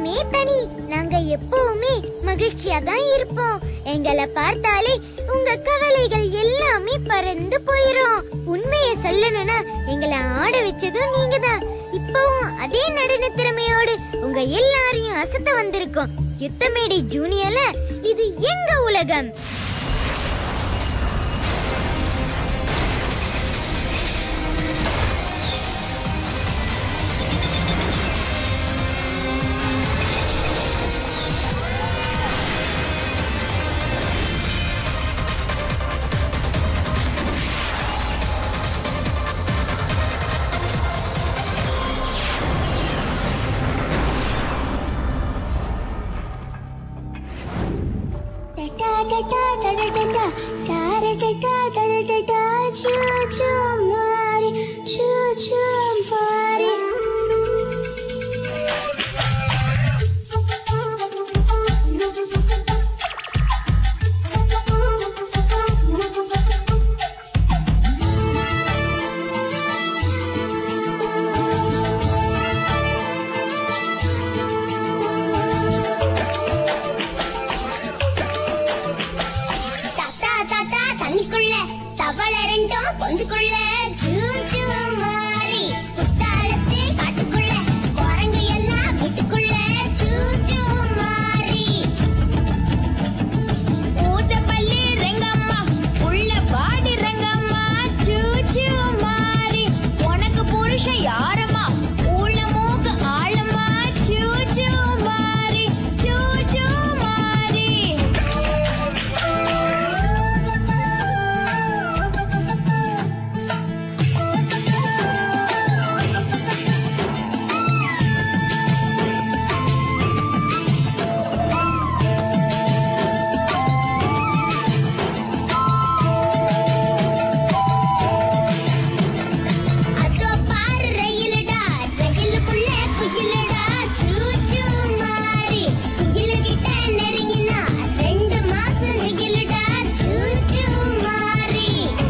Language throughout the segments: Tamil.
ஆனந்தமே தனி நாங்க எப்பவுமே மகிழ்ச்சியா தான் இருப்போம் எங்களை பார்த்தாலே உங்க கவலைகள் எல்லாமே பறந்து போயிரும் உண்மையை சொல்லணும்னா எங்களை ஆட வச்சதும் நீங்க தான் இப்பவும் அதே நடன திறமையோடு உங்க எல்லாரையும் அசத்த வந்திருக்கோம் யுத்தமேடை ஜூனியர்ல இது எங்க உலகம் தாத்தா தாத்தா தண்ணிக்குள்ள தவள ரெண்டும் பொந்துக்குள்ள ஜூ ஜூ மாறி குத்தாலத்து காட்டுக்குள்ள குரங்கு எல்லாம் வீட்டுக்குள்ள ஜூ ஜூ மாறி ஊதப்பள்ளி ரெங்கம்மா உள்ள பாடி ரெங்கம்மா ஜூ ஜூ மாறி உனக்கு புருஷன் யாரம்மா உள்ள மூக்கு ஆழமா ஜூ ஜூ மாறி ஜூ ஜூ மாறி அதோ பாரு ரயிலுடா ரயிலுக்குள்ள குயிலுடா சூ சூ மாறி குயிலு கிட்ட நெருங்கினா ரெண்டு மாசம் நெகிலுடா சூ சூ மாறி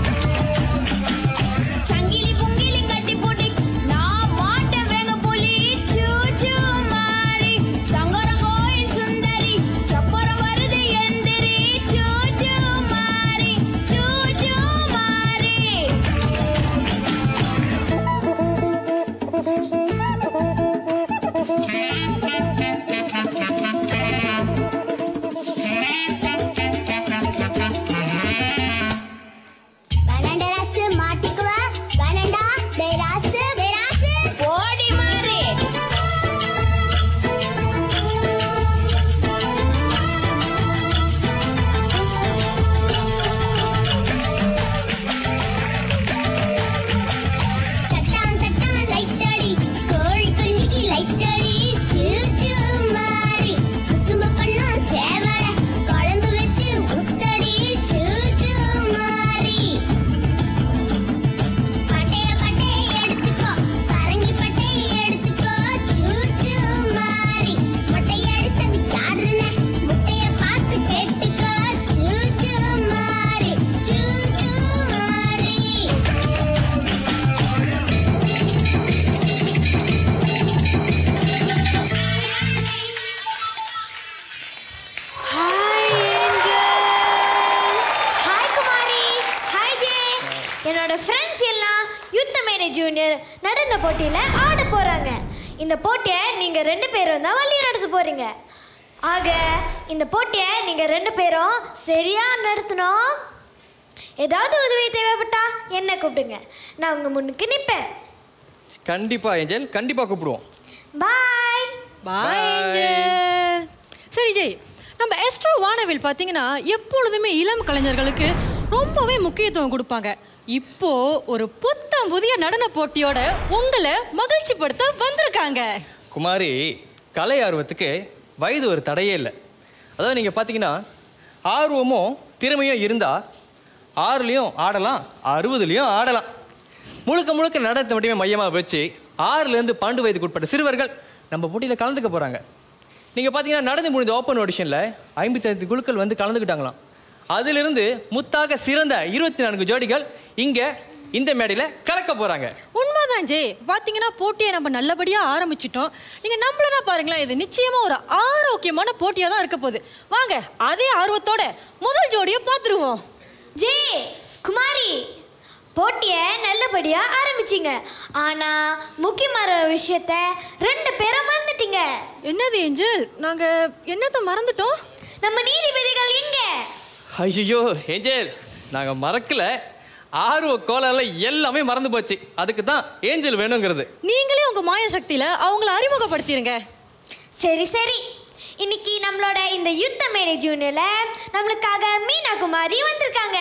சங்கிலி பொங்கிலி கட்டி போட்டி நான் மாட்ட வேக புலி சூ சூ மாறி சங்கர கோயில் சுந்தரி சப்பரம் வருது எந்திரி சூ சூ மாறி சூ சூ மாறி வேணாண்டா ராசு மாட்டிக்குவ வேணாண்டா டேய் ராசு டேய் ராசு ஓடி மாறி தட்டான் தட்டான் லைட் அடி கோழி குஞ்சிக்கு லைட் அடி சூ சூ மாறி சுசும பண்ணா சேவல குழம்பு வச்சு உத்தடி சூ சூ மாறி பட்டைய பட்டைய எடுத்துக்கோ பரங்கி பட்டைய எடுத்துக்கோ சூ சூ மாறி மொட்டைய அடிச்சது யாருன்னு முட்டைய பார்த்து கேட்டுக்கோ சூ சூ மாறி சூ சூ மாறி hi Angel hi Kumari hi J என்னோட ஃப்ரெண்ட்ஸ் எல்லாம் யுத்த மேடை ஜூனியர் நடன போட்டியில் ஆட போகிறாங்க இந்த போட்டியை நீங்கள் ரெண்டு பேரும் தான் வழி நடத்த போகிறீங்க ஆக இந்த போட்டியை நீங்கள் ரெண்டு பேரும் சரியாக நடத்தணும் ஏதாவது உதவி தேவைப்பட்டா என்ன கூப்பிடுங்க நான் உங்கள் முன்னுக்கு நிற்பேன் கண்டிப்பா ஏஞ்சல் கண்டிப்பா கூப்பிடுவோம் பாய் பாய் ஏஞ்சல் சரி ஜெய் நம்ம எஸ்ட்ரோ வானவில் பார்த்தீங்கன்னா எப்பொழுதுமே இளம் கலைஞர்களுக்கு ரொம்பவே முக்கியத்துவம் கொடுப்பாங்க இப்போ ஒரு புத்தம் புதிய நடன போட்டியோட உங்களை மகிழ்ச்சிப்படுத்த வந்திருக்காங்க குமாரி கலை ஆர்வத்துக்கு வயது ஒரு தடையே இல்லை அதாவது நீங்கள் பார்த்தீங்கன்னா ஆர்வமும் திறமையும் இருந்தால் ஆறுலேயும் ஆடலாம் அறுபதுலேயும் ஆடலாம் முழுக்க முழுக்க நடனத்தை மட்டுமே மையமாக வச்சு ஆறுலேருந்து பன்னெண்டு வயதுக்கு உட்பட்ட சிறுவர்கள் நம்ம போட்டியில் கலந்துக்க போகிறாங்க நீங்கள் பார்த்தீங்கன்னா நடந்து முடிந்த ஓப்பன் ஆடிஷனில் ஐம்பத்தி குழுக்கள் வந்து கலந்துக்கிட்டாங்களாம் அதிலிருந்து முத்தாக சிறந்த இருபத்தி நான்கு ஜோடிகள் இங்கே இந்த மேடையில் கலக்க போகிறாங்க உண்மைதான் உண்மைதான் ஜெய் பாத்தீங்கன்னா போட்டியை நம்ம நல்லபடியா ஆரம்பிச்சிட்டோம் நீங்க நம்மளனா பாருங்களேன் இது நிச்சயமா ஒரு ஆரோக்கியமான போட்டியா தான் இருக்க போகுது வாங்க அதே ஆர்வத்தோட முதல் ஜோடியை பார்த்துருவோம் ஜே குமாரி போட்டியை நல்லபடியா ஆரம்பிச்சீங்க ஆனா முக்கியமான விஷயத்த ரெண்டு பேரும் மறந்துட்டீங்க என்னது ஏஞ்சல் நாங்க என்னத்த மறந்துட்டோம் நம்ம நீதிபதிகள் எங்க ஐயோ ஏஞ்சல் நாங்கள் மறக்கல ஆர்வ கோலால எல்லாமே மறந்து போச்சு அதுக்கு தான் ஏஞ்சல் வேணுங்கிறது நீங்களே உங்க மாய சக்தியில அவங்கள அறிமுகப்படுத்திருங்க சரி சரி இன்னைக்கு நம்மளோட இந்த யுத்த மேடை ஜூனியர்ல நம்மளுக்காக மீனா குமாரி வந்திருக்காங்க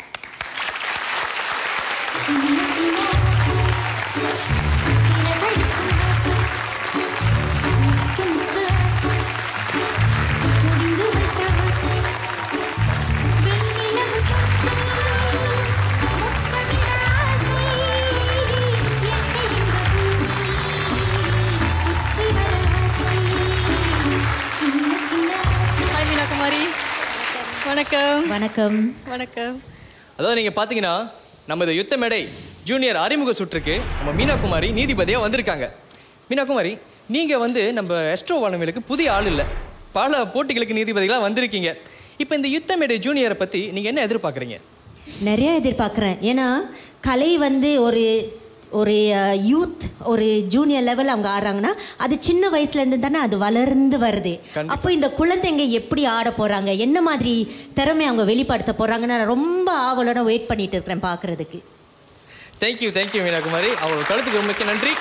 ஹாய் மீனா குமாரி வணக்கம் வணக்கம் வணக்கம் அதாவது நீங்கள் பார்த்தீங்கன்னா நம்ம இந்த யுத்த மேடை ஜூனியர் அறிமுக சுற்றுக்கு நம்ம மீனாகுமாரி நீதிபதியாக வந்திருக்காங்க மீனாகுமாரி நீங்கள் வந்து நம்ம எஸ்ட்ரோ வானவிலுக்கு புதிய ஆள் இல்லை பல போட்டிகளுக்கு நீதிபதிகளாக வந்திருக்கீங்க இப்போ இந்த யுத்த மேடை ஜூனியரை பற்றி நீங்கள் என்ன எதிர்பார்க்குறீங்க நிறைய எதிர்பார்க்குறேன் ஏன்னா கலை வந்து ஒரு ஒரு யூத் ஒரு ஜூனியர் லெவல் அவங்க ஆடுறாங்கன்னா அது சின்ன வயசுலேருந்து தானே அது வளர்ந்து வருது கண்டிப்பா. அப்போ இந்த குழந்தைங்க எப்படி ஆட போகிறாங்க என்ன மாதிரி திறமை அவங்க வெளிப்படுத்த போகிறாங்கன்னு நான் ரொம்ப ஆவலோட வெயிட் பண்ணிட்டு இருக்கிறேன் பார்க்குறதுக்கு தேங்க்யூ தேங்க்யூ மீனாகுமாரி அவங்களோட கழுத்துக்கு மிக்க நன்றி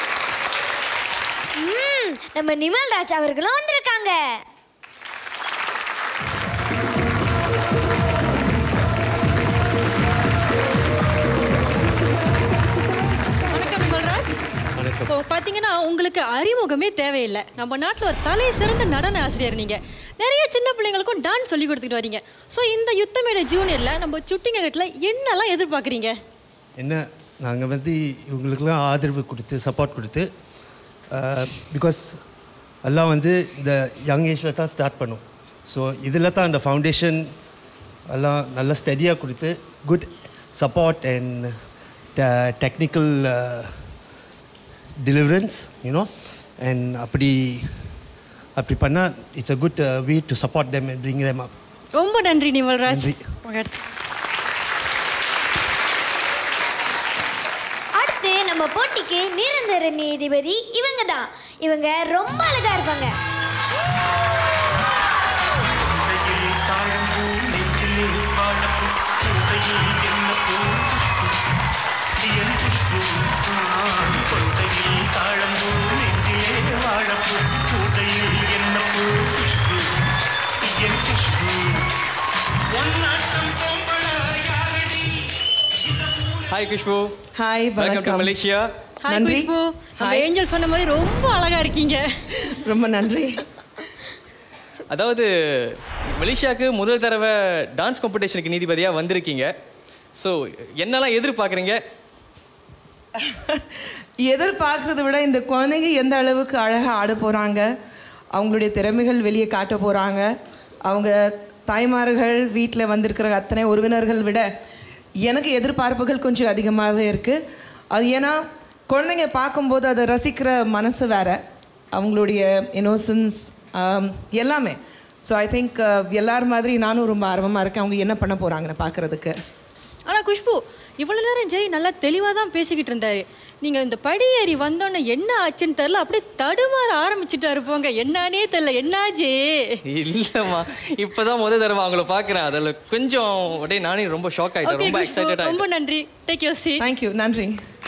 ம், நம்ம நிமல் ராஜ் அவர்களும் வந்திருக்காங்க வணக்கம் விமல்ராஜ் இப்போ பார்த்தீங்கன்னா உங்களுக்கு அறிமுகமே தேவையில்லை நம்ம நாட்டில் ஒரு தலை சிறந்த நடன ஆசிரியர் நீங்கள் நிறைய சின்ன பிள்ளைங்களுக்கும் டான்ஸ் சொல்லி கொடுத்துட்டு வரீங்க ஸோ இந்த யுத்தமேடை ஜூனியரில் நம்ம சுட்டிங்க கட்டில் என்னெல்லாம் எதிர்பார்க்குறீங்க என்ன நாங்கள் வந்து இவங்களுக்கெல்லாம் ஆதரவு கொடுத்து சப்போர்ட் கொடுத்து பிகாஸ் எல்லாம் வந்து இந்த யங் ஏஜில் தான் ஸ்டார்ட் பண்ணோம் ஸோ இதில் தான் அந்த ஃபவுண்டேஷன் எல்லாம் நல்லா ஸ்டடியாக கொடுத்து good support and technical deliverance you know and அப்படி அப்படி பண்ணால் it's a good way to support them and bring them up ரொம்ப நன்றி நிமல்ராஜ் நன்றி. உங்க அடுத்து. அடுத்து நம்ம போட்டிக்கு நிரந்தர நீதிபதி இவங்க தான் இவங்க ரொம்ப அழகா இருப்பாங்க hi Khushbu hi welcome to Vanakkam Malaysia hi நன்றி. குஷ்பு நம்ம ஹாய். ஏஞ்சல் சொன்ன மாதிரி ரொம்ப அழகா இருக்கீங்க ரொம்ப நன்றி அதாவது மலேசியாவுக்கு முதல் தடவை டான்ஸ் காம்படிஷனுக்கு நீதிபதியாக வந்திருக்கீங்க ஸோ என்னெல்லாம் எதிர்பார்க்குறீங்க எதிர்பார்க்கறத விட இந்த குழந்தைங்க எந்த அளவுக்கு அழகாக ஆட போகிறாங்க அவங்களுடைய திறமைகள் வெளியே காட்ட போகிறாங்க அவங்க தாய்மார்கள் வீட்டில் வந்திருக்கிற அத்தனை உறவினர்கள் விட எனக்கு எதிர்பார்ப்புகள் கொஞ்சம் அதிகமாகவே இருக்குது அது ஏன்னா குழந்தைங்க பார்க்கும்போது அதை ரசிக்கிற மனசு வேற அவங்களுடைய இன்னோசன்ஸ் எல்லாமே ஸோ ஐ திங்க் எல்லார் மாதிரி நானும் ரொம்ப ஆர்வமாக இருக்கேன் அவங்க என்ன பண்ண போகிறாங்கன்னு பார்க்குறதுக்கு ஆனா குஷ்பு இவ்வளவு நேரம் ஜெய் நல்லா தெளிவா தான் பேசிக்கிட்டு இருந்தாரு நீங்க இந்த படி ஏறி வந்தோன்னே என்ன ஆச்சுன்னு தெரியல அப்படியே தடுமாற ஆரம்பிச்சுட்டாரு போங்க என்னன்னே தெரியல என்னாச்சு இல்லைம்மா இப்போதான் முதல் தடவை அவங்கள பார்க்குறேன் அதில் கொஞ்சம் அப்படியே நானே ரொம்ப ஷாக் ஆகிட்டேன் ஓகே ரொம்ப குஷ்பு எக்ஸைட்டட் ரொம்ப ஆகிட்டேன் நன்றி டேக் யூர் சீட் தேங்க்யூ நன்றி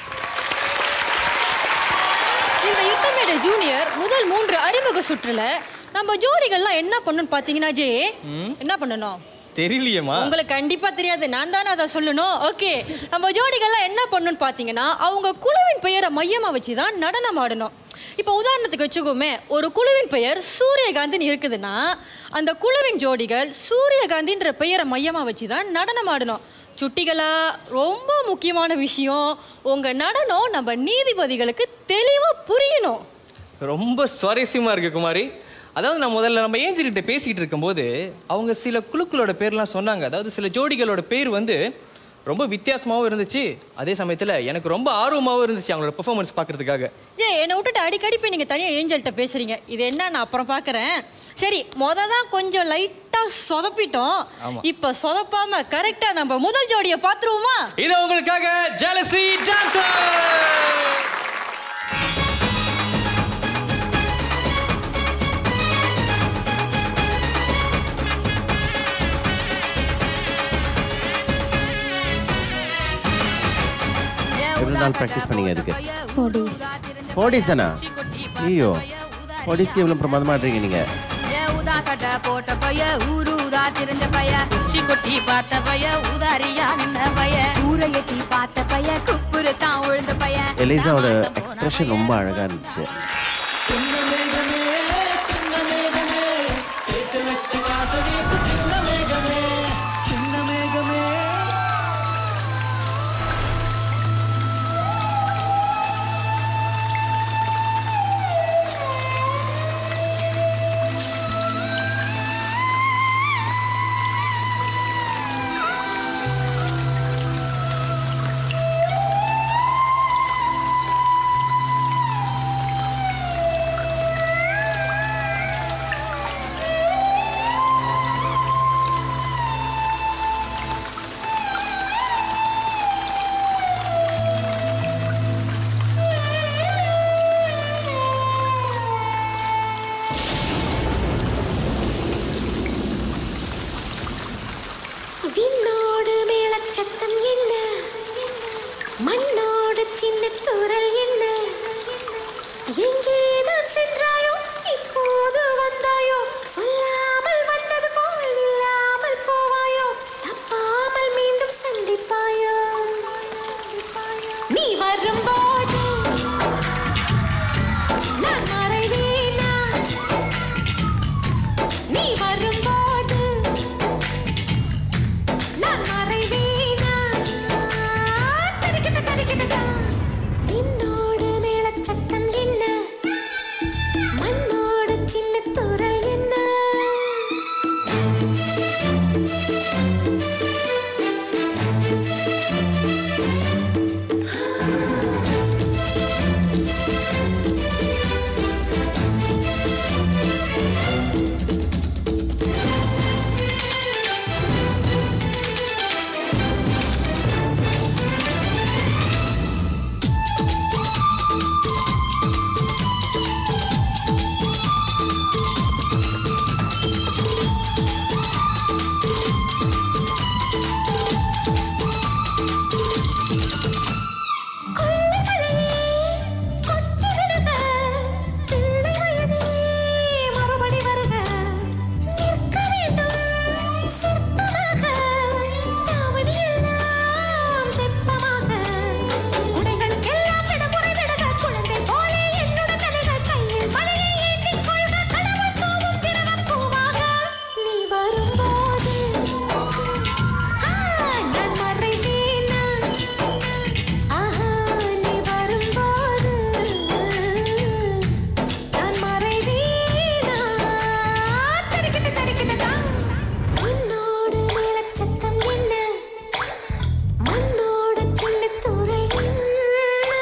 இந்த யுத்தமேடை ஜூனியர் முதல் மூன்று அறிமுக சுற்றுல நம்ம ஜோடிகள்லாம் என்ன பண்ணணும் பாத்தீங்கன்னா ஜே என்ன பண்ணணும் தெரியலையேம்மா உங்களுக்கு கண்டிப்பா தெரியாது நான் தானே அதை சொல்லணும் ஓகே நம்ம ஜோடிகள்லாம் என்ன பண்ணணும்னு பார்த்தீங்கன்னா அவங்க குழுவின் பெயரை மையமா வச்சு தான் நடனம் ஆடணும் இப்போ உதாரணத்துக்கு வச்சுக்கோமே ஒரு குழுவின் பெயர் சூரியகாந்தின்னு இருக்குதுன்னா அந்த குழுவின் ஜோடிகள் சூரியகாந்தின்ற பெயரை மையமா வச்சு தான் நடனம் ஆடணும் சுட்டிகளா ரொம்ப முக்கியமான விஷயம் உங்க நடனம் நம்ம நீதிபதிகளுக்கு தெளிவா புரியணும் ரொம்ப சுவாரஸ்யமாக இருக்கு குமாரி அதாவது நான் முதல்ல நம்ம ஏஞ்சல் கிட்ட பேசிக்கிட்டு இருக்கும்போது அவங்க சில குழுக்களோட பேர்லாம் சொன்னாங்க அதாவது சில ஜோடிகளோட பேர் வந்து ரொம்ப வித்தியாசமாகவும் இருந்துச்சு அதே சமயத்தில் எனக்கு ரொம்ப ஆர்வமாகவும் இருந்துச்சு அவங்களோட பெர்ஃபார்மன்ஸ் பார்க்கறதுக்காக ஏ என்னை விட்டுட்டு அடிக்கடி போய் நீங்கள் தனியாக ஏஞ்சல்கிட்ட பேசுறீங்க இது என்ன நான் அப்புறம் பார்க்குறேன் சரி மொத தான் கொஞ்சம் லைட்டாக சொதப்பிட்டோம் ஆமா. இப்போ சொதப்பாம கரெக்டாக நம்ம முதல் ஜோடியை பார்த்துருவோமா இது உங்களுக்காக ஜலசி டான்சர் எவ்வளோ நாள் ப்ராக்டிஸ் பண்ணீங்க இதுக்கு ஃபோர் டேஸ் தானா ஐயோ ஃபோர் டேஸ்க்கு இவ்வளோ பிரமாதமாக ஆடுறீங்க நீங்கள் ஊதா சட்டை போட்ட பைய ஊரு ஊரா தெரிஞ்ச பைய உச்சி கொட்டி பார்த்த பைய ஊதாரியா நின்ன பைய ஊரை எட்டி பார்த்த பைய குப்புரு தான் உழுந்த பைய எலிசாவோட எக்ஸ்பிரஷன் ரொம்ப அழகாக இருந்துச்சு விண்ணோடு மேலச்சத்தம் என்ன மண்ணோடு சின்ன தூரல் என்ன எங்கேதான் சென்றாயோ இப்போது வந்தாயோ சொல்லாமல் வந்தது போல் இல்லாமல் போவாயோ தப்பாமல் மீண்டும் சந்திப்பாயோ நீ வரும்போது நான் மறைவேனா நீ வரும்போது நான் மறைவேனா தரிக்கிட்ட தரிக்கிட்டதா விண்ணோடு மேலச்சத்தம் என்ன மண்ணோடு சின்ன தூரல் என்ன கொள்ளைமழையே கொட்டிவிடுக பிள்ளை வயதே மறுபடி வருக நிற்க வேண்டும் சிற்பமாக தாவணி எல்லாம் தெப்பமாக குடைகளுக்கெல்லாம் விடுமுறை விடுக குழந்தை போலே என்னுடன் நனைக கையில் மழையை ஏந்திக் கொள்க கடவுள் தூவும் திரவம் பூவாக நீ வரும்போது ஆ, நான் மறைவேனா ஆஹா நீ வரும்போது நான் மறைவேனா தரிக்கிட்ட தரிக்கிட்டதா உன்னோடு மேலச்சத்தம் என்ன மண்ணோடு சின்ன தூரல் என்ன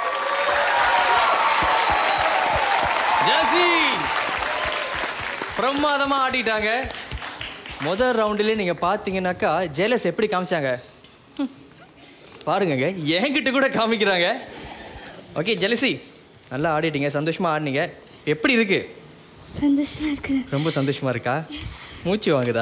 ஜலசி பிரமாதமாக ஆடிட்டாங்க முதல் ரவுண்டிலே நீங்கள் பார்த்தீங்கன்னாக்கா ஜெயலஸ் எப்படி காமிச்சாங்க பாருங்கங்க என்கிட்ட கூட காமிக்கிறாங்க ஓகே ஜெலசி நல்லா ஆடிட்டீங்க சந்தோஷமாக ஆடினீங்க எப்படி இருக்கு சந்தோஷமா இருக்கு ரொம்ப சந்தோஷமா இருக்கா மூச்சு வாங்குதா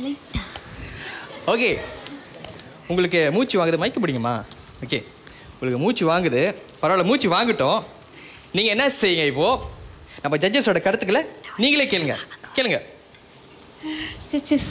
ஓகே உங்களுக்கு மூச்சு வாங்குது மைக்கு பிடிக்குமா ஓகே உங்களுக்கு மூச்சு வாங்குது பரவாயில்ல மூச்சு வாங்கட்டும் நீங்கள் என்ன செய்யுங்க இப்போ நம்ம ஜட்ஜஸோட கருத்துக்களை நீங்களே கேளுங்க கேளுங்க ஜட்ஜஸ்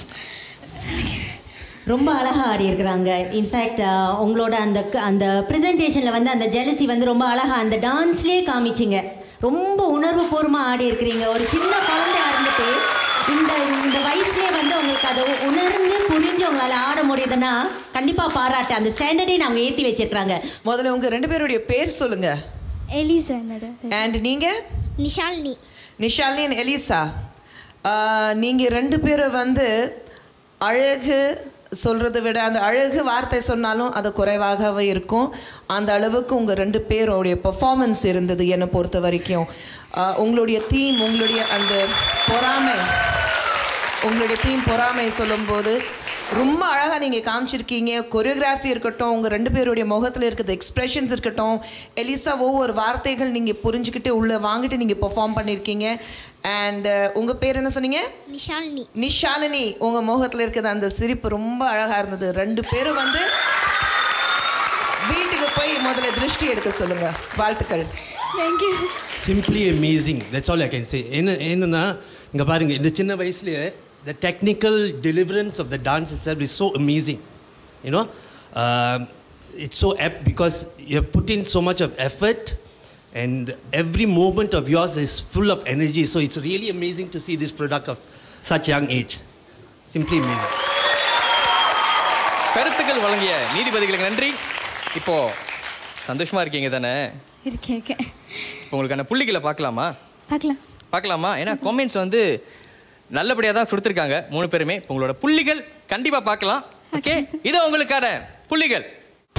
ரொம்ப அழகா ஆடி இருக்கிறாங்க இன்ஃபேக்ட் உங்களோட அந்த க- அந்த ப்ரெசன்டேஷனில் வந்து அந்த ஜெலசி வந்து ரொம்ப அழகா அந்த டான்ஸ்லேயே காமிச்சிங்க ரொம்ப உணர்வுபூர்வமாக ஆடி இருக்கிறீங்க ஒரு சின்ன குழந்தையா இருந்துட்டு இந்த இந்த வயசுலேயே வந்து உங்களுக்கு அதை உ- உணர்ந்து புரிஞ்சு உங்களால் ஆட முடியுதுன்னா கண்டிப்பாக பாராட்டு அந்த ஸ்டாண்டர்டே அவங்க ஏற்றி வச்சிருக்காங்க முதல்ல உங்க ரெண்டு பேருடைய பேர் சொல்லுங்க எலிசா என்னோட அண்ட் நீங்க நிஷாலினி நிஷாலினி and எலிசா ஆஹ், நீங்க ரெண்டு பேரும் வந்து அழகு சொல்கிறத விட அந்த அழகு வார்த்தை சொன்னாலும் அது குறைவாகவே இருக்கும் அந்த அளவுக்கு உங்கள் ரெண்டு பேருடைய பெர்ஃபார்மன்ஸ் இருந்தது என்னை பொறுத்த வரைக்கும் ஆஹ் உங்களுடைய தீம் உங்களுடைய அந்த பொறாமை உங்களுடைய தீம் பொறாமை சொல்லும்போது ரொம்ப அழகாக நீங்கள் காமிச்சிருக்கீங்க கொரியோகிராஃபி இருக்கட்டும் உங்கள் ரெண்டு பேருடைய முகத்தில் இருக்கிற எக்ஸ்பிரஷன்ஸ் இருக்கட்டும் எலிசா ஒவ்வொரு வார்த்தைகள் நீங்கள் புரிஞ்சுக்கிட்டு உள்ளே வாங்கிட்டு நீங்கள் பெர்ஃபார்ம் பண்ணியிருக்கீங்க அண்ட் உங்கள் பேர் என்ன சொன்னீங்க நிஷாலினி நிஷாலினி உங்கள் முகத்தில் இருக்கிற அந்த சிரிப்பு ரொம்ப அழகாக இருந்தது ரெண்டு பேரும் வந்து வீட்டுக்கு போய் முதல்ல திருஷ்டி எடுக்க சொல்லுங்க வாழ்த்துக்கள் thank you simply amazing that's all I can say என்ன என்னன்னா இங்கே பாருங்க இந்த சின்ன வயசுலேயே the technical deliverance of the dance itself is so amazing you know it's so எப் because you put in so much of effort and every moment of yours is full of energy so it's really amazing to see this product of such young age simply amazing கருத்துக்கள் வழங்கிய நீதிபதிகளுக்கு நன்றி இப்போ சந்தோஷமா இருக்கீங்க தானே இருக்கேன் இருக்கேன் இப்போ உங்களுக்கான புள்ளிகளை பார்க்கலாமா பார்க்கலாம் பார்க்கலாமா ஏன்னா கொமெண்ட்ஸ் வந்து நல்லபடியாக தான் கொடுத்துருக்காங்க மூணு பேருமே இப்போ உங்களோட புள்ளிகள் கண்டிப்பாக பார்க்கலாம் ஓகே இது உங்களுக்கான புள்ளிகள்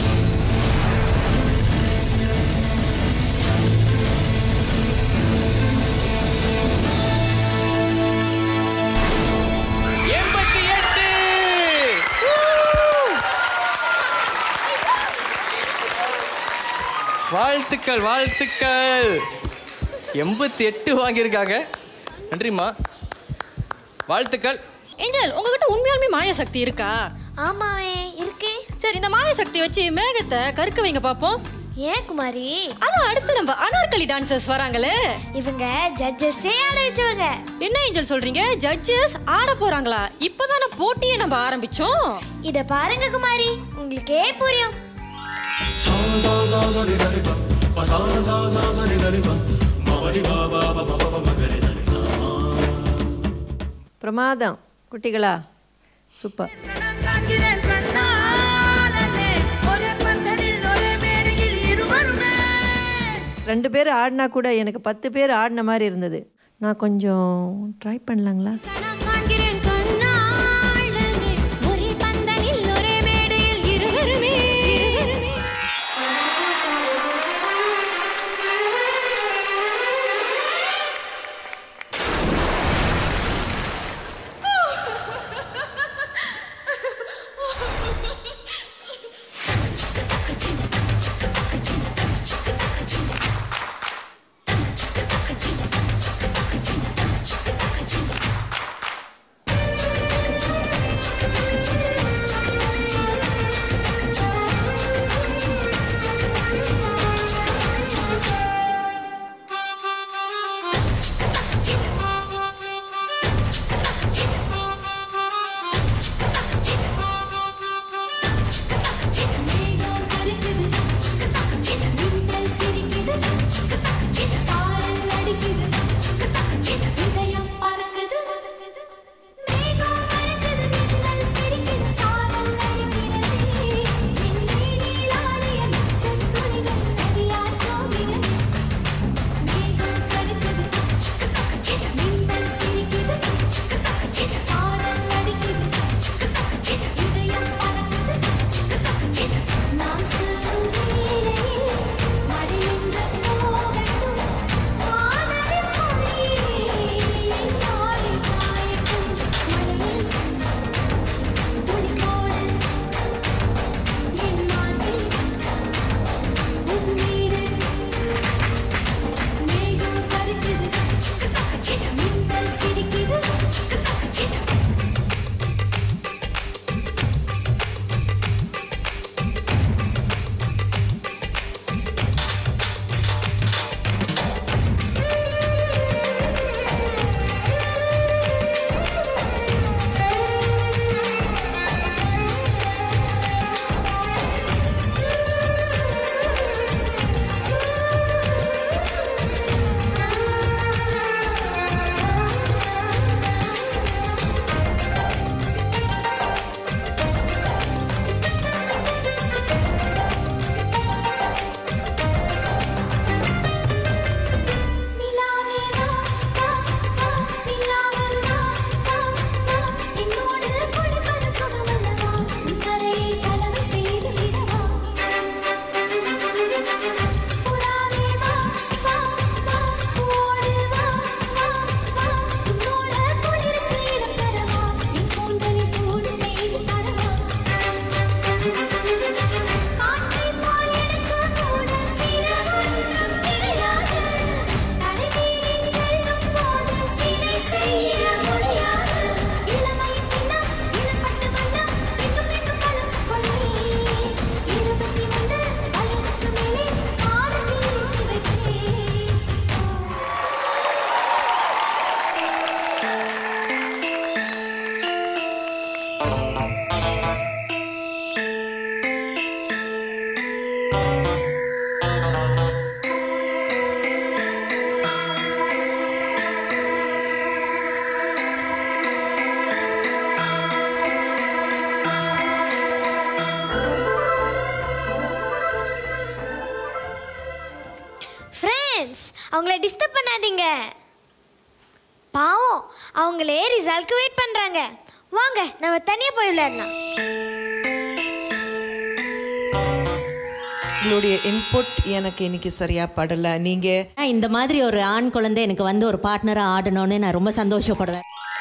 எண்பத்தி எட்டு வாழ்த்துக்கள் வாழ்த்துக்கள் எண்பத்தி எட்டு வாங்கியிருக்காங்க நன்றிம்மா வாழ்த்துக்கள் ஏஞ்சல் உங்ககிட்ட உண்மையாலுமே மாய சக்தி இருக்கா ஆமாவே இருக்கு சரி இந்த மாய சக்தி வச்சு மேகத்தை கருக்க வைங்க பாப்போம் ஏன் குமாரி அதான் அடுத்து நம்ம அனார்கலி டான்சர்ஸ் வராங்களே இவங்க ஜட்ஜஸே ஆட வச்சவங்க என்ன ஏஞ்சல் சொல்றீங்க ஜட்ஜஸ் ஆட போறாங்களா இப்பதானே போட்டியை நம்ம ஆரம்பிச்சோம் இத பாருங்க குமாரி உங்களுக்கே புரியும் பிரமாதம் குட்டிகளா சூப்பர் ரெண்டு பேர் ஆடினா கூட எனக்கு பத்து பேர் ஆடின மாதிரி இருந்தது நான் கொஞ்சம் ட்ரை பண்ணலாங்களா ஒரே பந்தலில் ஒரே மேடையில் இருவருமே அவங்கள டிஸ்டர்ப் பண்ணாதீங்க பாவம் அவங்களே ரிசல்ட்க்கு வெயிட் பண்றாங்க வாங்க நம்ம தனியா போய் விளையாடலாம் உங்களுடைய இன்புட் எனக்கு இன்னைக்கு சரியா படல நீங்க இந்த மாதிரி ஒரு ஆண் குழந்தை எனக்கு வந்து ஒரு பார்ட்னரா ஆடணும்னு நான் ரொம்ப சந்தோஷப்படுவேன்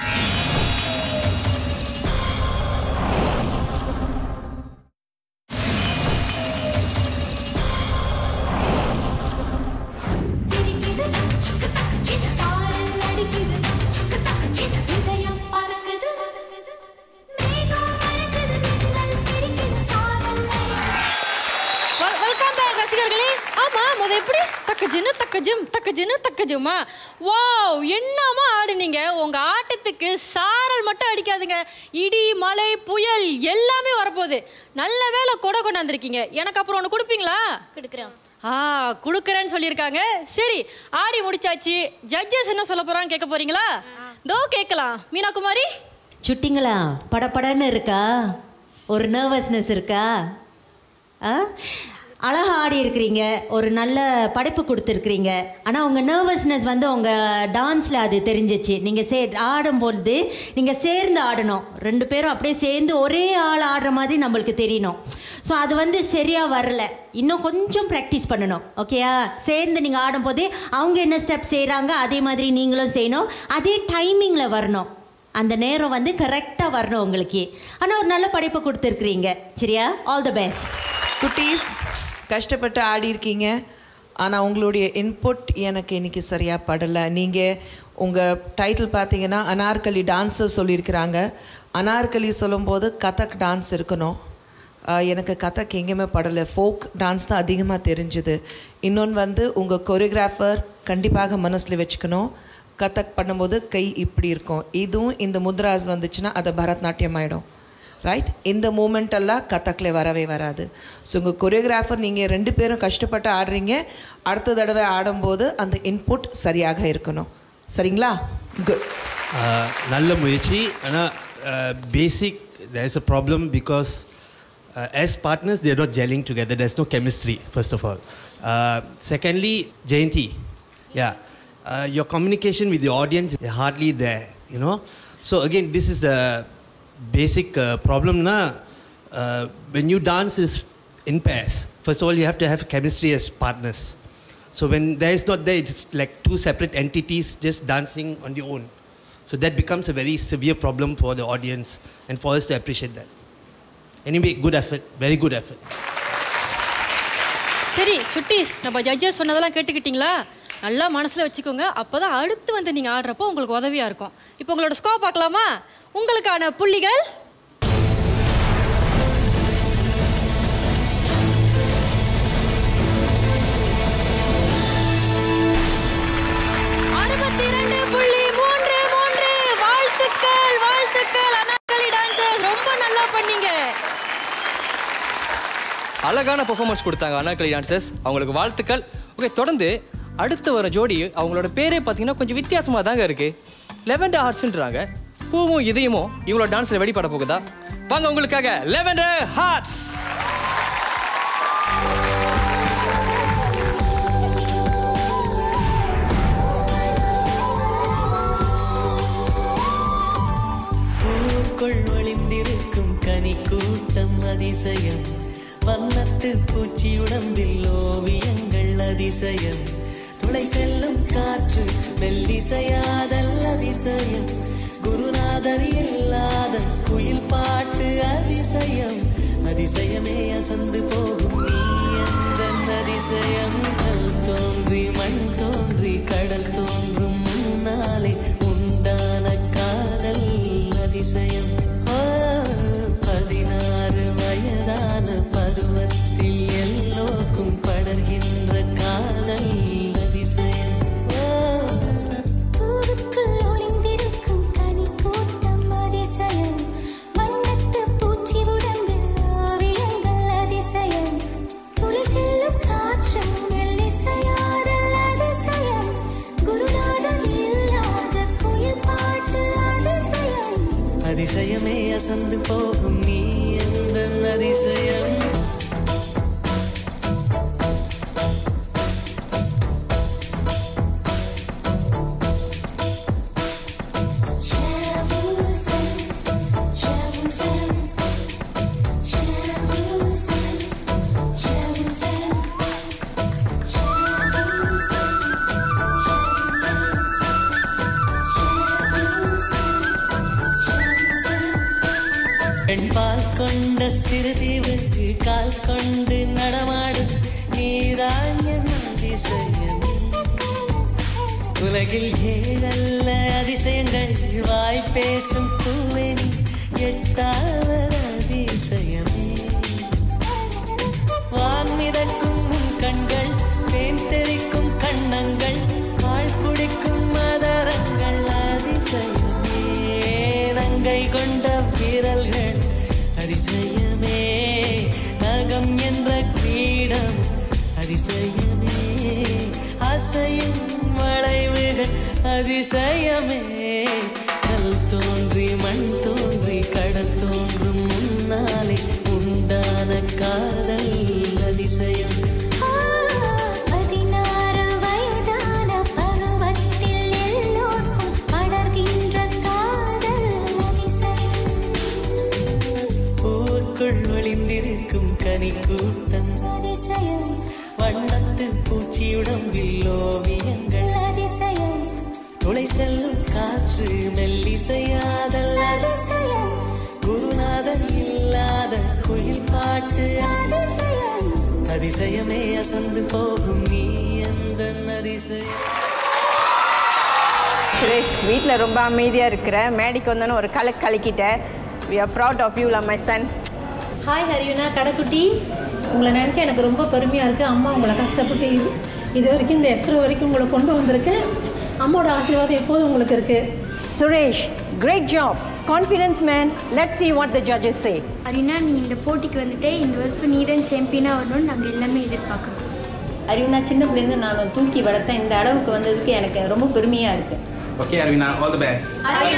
வெல்கம் பேக் ரசிகர்களே ஆமா முத எப்படி தக்க ஜின்னு தக்க ஜிம் தக்க ஜின்னு தக்க ஜிம்மா வாவ் என்னமா ஆடுனீங்க உங்க ஆட்டத்துக்கு சாரல் மட்டும் அடிக்காதுங்க இடி மழை புயல் எல்லாமே வரப்போகுது நல்ல வேளை கொடை கொண்டாந்துருக்கீங்க எனக்கு அப்புறம் ஒன்று கொடுப்பீங்களா கொடுக்குறோம் ஆ கொடுக்குறேன்னு சொல்லியிருக்காங்க சரி ஆடி முடிச்சாச்சு ஜட்ஜஸ் என்ன சொல்ல போறான்னு கேட்க போறீங்களா தோ கேட்கலாம் மீனா குமாரி சுட்டிங்களா படபடன்னு இருக்கா ஒரு நர்வஸ்னஸ் இருக்கா ஆ அழகா ஆடி இருக்கிறீங்க ஒரு நல்ல படைப்பு கொடுத்துருக்குறீங்க ஆனால் உங்கள் நர்வஸ்னஸ் வந்து உங்கள் டான்ஸில் அது தெரிஞ்சிச்சு நீங்கள் சே ஆடும்பொழுது நீங்கள் சேர்ந்து ஆடணும் ரெண்டு பேரும் அப்படியே சேர்ந்து ஒரே ஆள் ஆடுற மாதிரி நம்மளுக்கு தெரியணும் ஸோ அது வந்து சரியாக வரல இன்னும் கொஞ்சம் ப்ராக்டிஸ் பண்ணணும் ஓகேயா சேர்ந்து நீங்கள் ஆடும்போது அவங்க என்ன ஸ்டெப் செய்கிறாங்க அதே மாதிரி நீங்களும் செய்யணும் அதே டைமிங்கில் வரணும் அந்த நேரம் வந்து கரெக்டாக வரணும் உங்களுக்கு ஆனால் ஒரு நல்ல படைப்பு கொடுத்துருக்குறீங்க சரியா ஆல் த பெஸ்ட் குட்டீஸ் கஷ்டப்பட்டு ஆடி இருக்கீங்க ஆனால் உங்களுடைய இன்புட் எனக்கு இன்னைக்கு சரியாக படலை நீங்கள் உங்கள் டைட்டில் பார்த்தீங்கன்னா அனார்கலி டான்ஸர் சொல்லியிருக்கிறாங்க அனார்கலி சொல்லும்போது கதக் டான்ஸ் இருக்கணும் ஆஹ் எனக்கு கதக் எங்கேயுமே படலை ஃபோக் டான்ஸ் தான் அதிகமாக தெரிஞ்சுது இன்னொன்று வந்து உங்கள் கொரியோகிராஃபர் கண்டிப்பாக மனசில் வச்சுக்கணும் கதக் பண்ணும்போது கை இப்படி இருக்கும் இதுவும் இந்த முத்ராஸ் வந்துச்சுன்னா அது பரதநாட்டியம் ஆகிடும் ரைட் இந்த மூமெண்ட் எல்லாம் கதக்கில் வரவே வராது ஸோ உங்கள் கொரியோகிராஃபர் நீங்கள் ரெண்டு பேரும் கஷ்டப்பட்டு ஆடுறீங்க அடுத்த தடவை ஆடும்போது அந்த இன்புட் சரியாக இருக்கணும் சரிங்களா குட் ஆஹ், நல்ல முயற்சி ஆனால் பேசிக் there is a problem because uh, as partners they're not gelling together there's no chemistry first of all uh, secondly jayanti yeah uh, your communication with the audience is hardly there you know so again this is a basic uh, problem na uh, when you dance is in pairs first of all you have to have chemistry as partners so when there is not there it's like two separate entities just dancing on their own so that becomes a very severe problem for the audience and for us to appreciate that. Anyway, good effort, very good effort. சரி சுட்டீஸ் நம்ம ஜட்ஜஸ் சொன்னதெல்லாம் கேட்டுக்கிட்டீங்களா நல்லா மனசில் வச்சுக்கோங்க அப்போ தான் அடுத்து வந்து நீங்கள் ஆடுறப்போ உங்களுக்கு உதவியாக இருக்கும் இப்போ உங்களோட ஸ்கோர் பார்க்கலாமா உங்களுக்கான புள்ளிகள் அறுபத்தி இரண்டு புள்ளி மூன்று மூன்று வாழ்த்துக்கள் வாழ்த்துக்கள் அனாக்களி டான்சர் ரொம்ப நல்லா பண்ணீங்க அழகான பெர்ஃபார்மன்ஸ் கொடுத்தாங்க அனாக்கலி டான்சர்ஸ் அவங்களுக்கு வாழ்த்துக்கள் ஓகே தொடர்ந்து அடுத்து வர ஜோடி அவங்களோட பேரே பார்த்தீங்கன்னா கொஞ்சம் வித்தியாசமாக தாங்க இருக்கு லெவன்டர் ஹார்ட்ஸ்ன்றாங்க பூவும் இதயமும் இவங்களோட டான்ஸில் வெளிப்பட போகுதா வாங்க உங்களுக்காக லெவன்டர் ஹார்ட்ஸ் பூவுக்குள் ஒளிந்திருக்கும் கனி கூட்டம் அதிசயம் வண்ணத்து பூச்சி உடம்பில் ஓவியங்கள் அதிசயம் துளை செல்லும் காற்று மெல்லிசையாதல் அதிசயம் குருநாதர் இல்லாத குயில் பாட்டு அதிசயம் அதிசயமே அசந்து போகும் நீ எந்த அதிசயம் கல் தோன்றி மண் தோன்றி கடல் தோன்றும் முன்னாலே உண்டான காதல் அதிசயம் ஆ, பதினாறு வயதான பருவத்தில் எல்லோருக்கும் படர்கின்ற காதல் அதிசயம் ஆ, பூவுக்குள் ஒளிந்திருக்கும் கனி கூட்டம் அதிசயம் வண்ணத்து பூச்சி உடம்பில் ஓவியங்கள் அதிசயம் துளி செல்லும் காற்று மெல்லிசையாதல் அதிசயம் குருநாதன் இல்லாத குயில் பாட்டு அதிசயம் அதிசயமே அசந்து போகும் நீ எந்த அதிசயம் வெண்பால் கொண்ட சிறுதீவுக்கு கால் கொண்டு நடமாடும் நீதான் என் அதிசயம் உலகில் ஏழல்ல அதிசயங்கள் வாய் பேசும் பூவெனி எட்டாவது அதிசயமே வான் மிதக்கும் உன் கண்கள் தேன் தெறிக்கும் கண்ணங்கள் பால் குடிக்கும் மதரங்கள் அதிசயமே நங்கை கொண்ட விரல்கள் அதிசயமே நகம் என்ற கிரீடம் அதிசயமே அசையும் வளைவுகள் அதிசயமே கல் தோன்றி மண் தோன்றி கடல் தோன்றும் முன்னாலே உண்டான காதல் அதிசயம் பதினாறு வயதான பருவத்தில் எல்லோருக்கும் படர்கின்ற காதல் அதிசயம் பூவுக்குள் ஒளிந்திருக்கும் கனி கூட்டம் அதிசயம் வண்ணத்து பூச்சியுடம்பில் ஓவியங்கள் அதிசயம் துளை செல்லும் காற்று மெல்லிசையாதல் அதிசயம் குருநாதன் இல்லாத குயில் பாட்டு அதிசயம் அதிசயமே அசந்து போகும் நீ அந்த அதிசயம் சுரேஷ் வீட்டில் ரொம்ப அமைதியாக இருக்கிற மேடிக்கு வந்தோன்னு ஒரு கலக்கு கலக்கிட்ட we are proud of you my son hi ஹரியுனா கடைக்குட்டி உங்களை நினச்சி எனக்கு ரொம்ப பெருமையாக இருக்குது அம்மா உங்களை கஷ்டப்பட்டு இது இது வரைக்கும் இந்த எஸ்ட்ரோ வரைக்கும் உங்களை கொண்டு வந்திருக்கேன் அம்மாவோட ஆசீர்வாதம் எப்போதும் உங்களுக்கு இருக்குது Suresh great job confidence man let's see what the judges say Aruna நீ இந்த போட்டிக்கு வந்துட்டு இந்த வருஷம் நீ தான் சாம்பியனாக வரணும்னு நாங்கள் எல்லாமே எதிர்பார்க்குறோம் அறிவுனா சின்ன பிள்ளைலேருந்து நான் தூக்கி வளர்த்தேன் இந்த அளவுக்கு வந்ததுக்கு எனக்கு ரொம்ப பெருமையாக இருக்குது okay Aravina all the best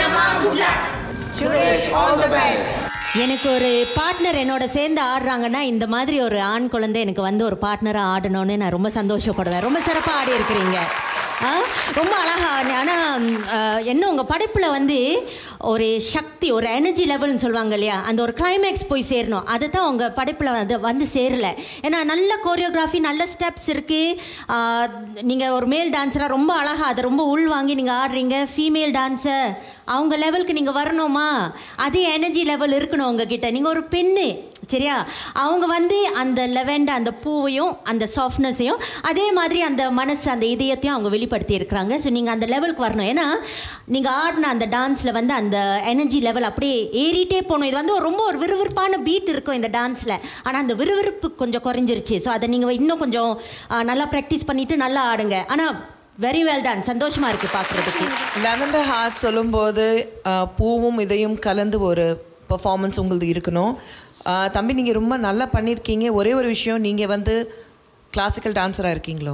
Suresh all the best எனக்கு ஒரு பார்ட்னர் என்னோட சேர்ந்து ஆடுறாங்கன்னா இந்த மாதிரி ஒரு ஆண் குழந்தை எனக்கு வந்து ஒரு பார்ட்னராக ஆடணும்னு நான் ரொம்ப சந்தோஷப்படுவேன் ரொம்ப சிறப்பாக ஆடி இருக்கிறீங்க ஆ, ரொம்ப அழகா ஆனால் என்ன உங்கள் படைப்பில் வந்து ஒரு சக்தி ஒரு எனர்ஜி லெவல்னு சொல்லுவாங்க இல்லையா அந்த ஒரு கிளைமேக்ஸ் போய் சேரணும் அதை தான் உங்கள் படைப்பில் வந்து வந்து சேரல ஏன்னா நல்ல கோரியோகிராஃபி நல்ல ஸ்டெப்ஸ் இருக்குது நீங்கள் ஒரு மேல் டான்ஸராக ரொம்ப அழகாக அதை ரொம்ப உள் வாங்கி நீங்கள் ஆடுறீங்க ஃபீமேல் டான்ஸர் அவங்க லெவலுக்கு நீங்கள் வரணுமா அதே எனர்ஜி லெவல் இருக்கணும் உங்ககிட்ட நீங்கள் ஒரு பெண்ணு சரியா அவங்க வந்து அந்த லெவெண்ட் அந்த பூவையும் அந்த சாஃப்ட்னஸையும் அதே மாதிரி அந்த மனசு அந்த இதயத்தையும் அவங்க வெளிப்படுத்தி இருக்கிறாங்க ஸோ நீங்கள் அந்த லெவலுக்கு வரணும் ஏன்னா நீங்கள் ஆடின அந்த டான்ஸில் வந்து அந்த எனர்ஜி லெவல் அப்படியே ஏறிட்டே போகணும் இது வந்து ஒரு ரொம்ப ஒரு விறுவிறுப்பான பீட் இருக்கும் இந்த டான்ஸில் ஆனால் அந்த விறுவிறுப்பு கொஞ்சம் குறைஞ்சிருச்சு ஸோ அதை நீங்கள் இன்னும் கொஞ்சம் ஆ, நல்லா ப்ராக்டிஸ் பண்ணிவிட்டு நல்லா ஆடுங்க ஆனால் வெரி வெல் டான் சந்தோஷமாக இருக்குது பார்க்குறதுக்கு லெவண்டர் ஹார்ட் சொல்லும்போது அஹ், பூவும் இதையும் கலந்து ஒரு பெர்ஃபார்மன்ஸ் உங்களுக்கு இருக்கணும் அஹ், தம்பி நீங்கள் ரொம்ப நல்லா பண்ணியிருக்கீங்க ஒரே ஒரு விஷயம் நீங்கள் வந்து கிளாசிக்கல் டான்ஸராக இருக்கீங்களோ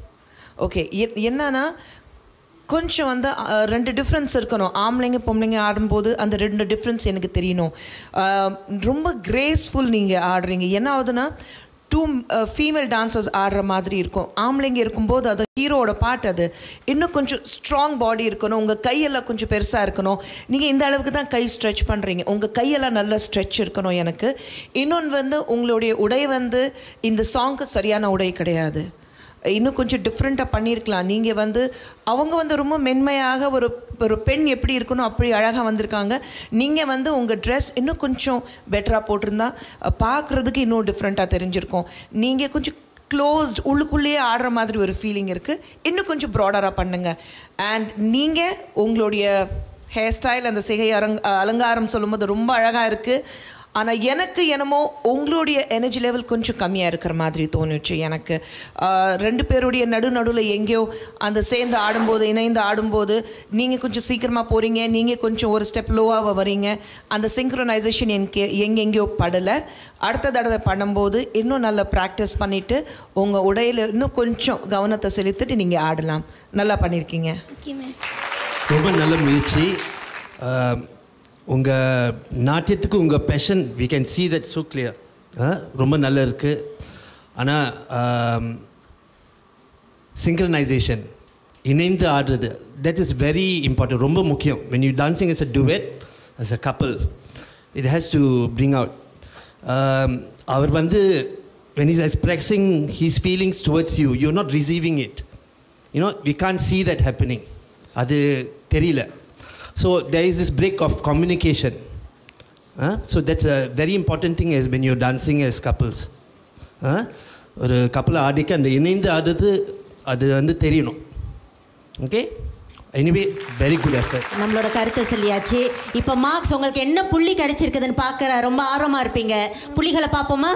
ஓகே என்னன்னா கொஞ்சம் வந்து அஹ், ரெண்டு டிஃப்ரென்ஸ் இருக்கணும் ஆம்பளைங்க பொம்பளைங்க ஆடும்போது அந்த ரெண்டு டிஃப்ரென்ஸ் எனக்கு தெரியணும் அஹ், ரொம்ப கிரேஸ்ஃபுல் நீங்கள் ஆடுறீங்க என்ன ஆகுதுன்னா டூ ஃபீமேல் டான்சர்ஸ் ஆடுற மாதிரி இருக்கும் ஆம்பளைங்க இருக்கும்போது அது ஹீரோவோட பாட்டு அது இன்னும் கொஞ்சம் ஸ்ட்ராங் பாடி இருக்கணும் உங்கள் கையெல்லாம் கொஞ்சம் பெருசாக இருக்கணும் நீங்கள் இந்த அளவுக்கு தான் கை ஸ்ட்ரெச் பண்ணுறீங்க உங்கள் கையெல்லாம் நல்ல ஸ்ட்ரெச் இருக்கணும் எனக்கு இன்னொன்று வந்து உங்களுடைய உடை வந்து இந்த சாங்க்கு சரியான உடை கிடையாது இன்னும் கொஞ்சம் டிஃப்ரெண்ட்டாக பண்ணியிருக்கலாம் நீங்கள் வந்து அவங்க வந்து ரொம்ப மென்மையாக ஒரு ஒரு பெண் எப்படி இருக்கணும் அப்படி அழகாக வந்திருக்காங்க நீங்கள் வந்து உங்கள் ட்ரெஸ் இன்னும் கொஞ்சம் பெட்டராக போட்டிருந்தா பார்க்குறதுக்கு இன்னும் டிஃப்ரெண்ட்டாக தெரிஞ்சிருக்கும் நீங்கள் கொஞ்சம் க்ளோஸ்ட் உள்ளுக்குள்ளேயே ஆடுற மாதிரி ஒரு ஃபீலிங் இருக்குது இன்னும் கொஞ்சம் ப்ராடராக பண்ணுங்கள் அண்ட் நீங்கள் உங்களுடைய ஹேர் ஸ்டைல் அந்த சிகை அரங் அலங்காரம் சொல்லும்போது ரொம்ப அழகாக இருக்குது ஆனால் எனக்கு என்னமோ உங்களுடைய எனர்ஜி லெவல் கொஞ்சம் கம்மியாக இருக்கிற மாதிரி தோணுச்சு எனக்கு ஆஹ் ரெண்டு பேருடைய நடு நடுவில் எங்கேயோ அந்த சேர்ந்து ஆடும்போது இணைந்து ஆடும்போது நீங்கள் கொஞ்சம் சீக்கிரமாக போகிறீங்க நீங்கள் கொஞ்சம் ஒரு ஸ்டெப் லோவாக வரீங்க அந்த சிங்க்ரனைசேஷன் எனக்கு எங்கெங்கேயோ படலை அடுத்த தடவை பண்ணும்போது இன்னும் நல்லா ப்ராக்டிஸ் பண்ணிவிட்டு உங்கள் உடையில் இன்னும் கொஞ்சம் கவனத்தை செலுத்திட்டு நீங்கள் ஆடலாம் நல்லா பண்ணியிருக்கீங்க ரொம்ப நல்ல முயற்சி உங்கள் நாட்டியத்துக்கு உங்கள் passion we can see that so clear ரொம்ப நல்லா இருக்குது ஆனால் சிங்க்ரனைசேஷன் இணைந்து ஆடுறது தட் இஸ் வெரி இம்பார்ட்டன்ட் ரொம்ப முக்கியம் when you dancing as a duet as a couple it has to bring out um, அவர் வந்து when he's expressing his feelings towards you you're not receiving it you know we can't see that happening அது தெரியல so there is this break of communication so that's a very important thing is when you dancing as couples ஒரு கப்பல் ஆடிக்கு அந்த இணைந்து ஆடுறது அது வந்து தெரியணும் okay anyway very good effort நம்மளோட கருத்தை சொல்லியாச்சு இப்போ மார்க்ஸ் உங்களுக்கு என்ன புள்ளி கிடைச்சிருக்குதுன்னு பார்க்குற ரொம்ப ஆர்வமாக இருப்பீங்க புள்ளிகளை பார்ப்போமா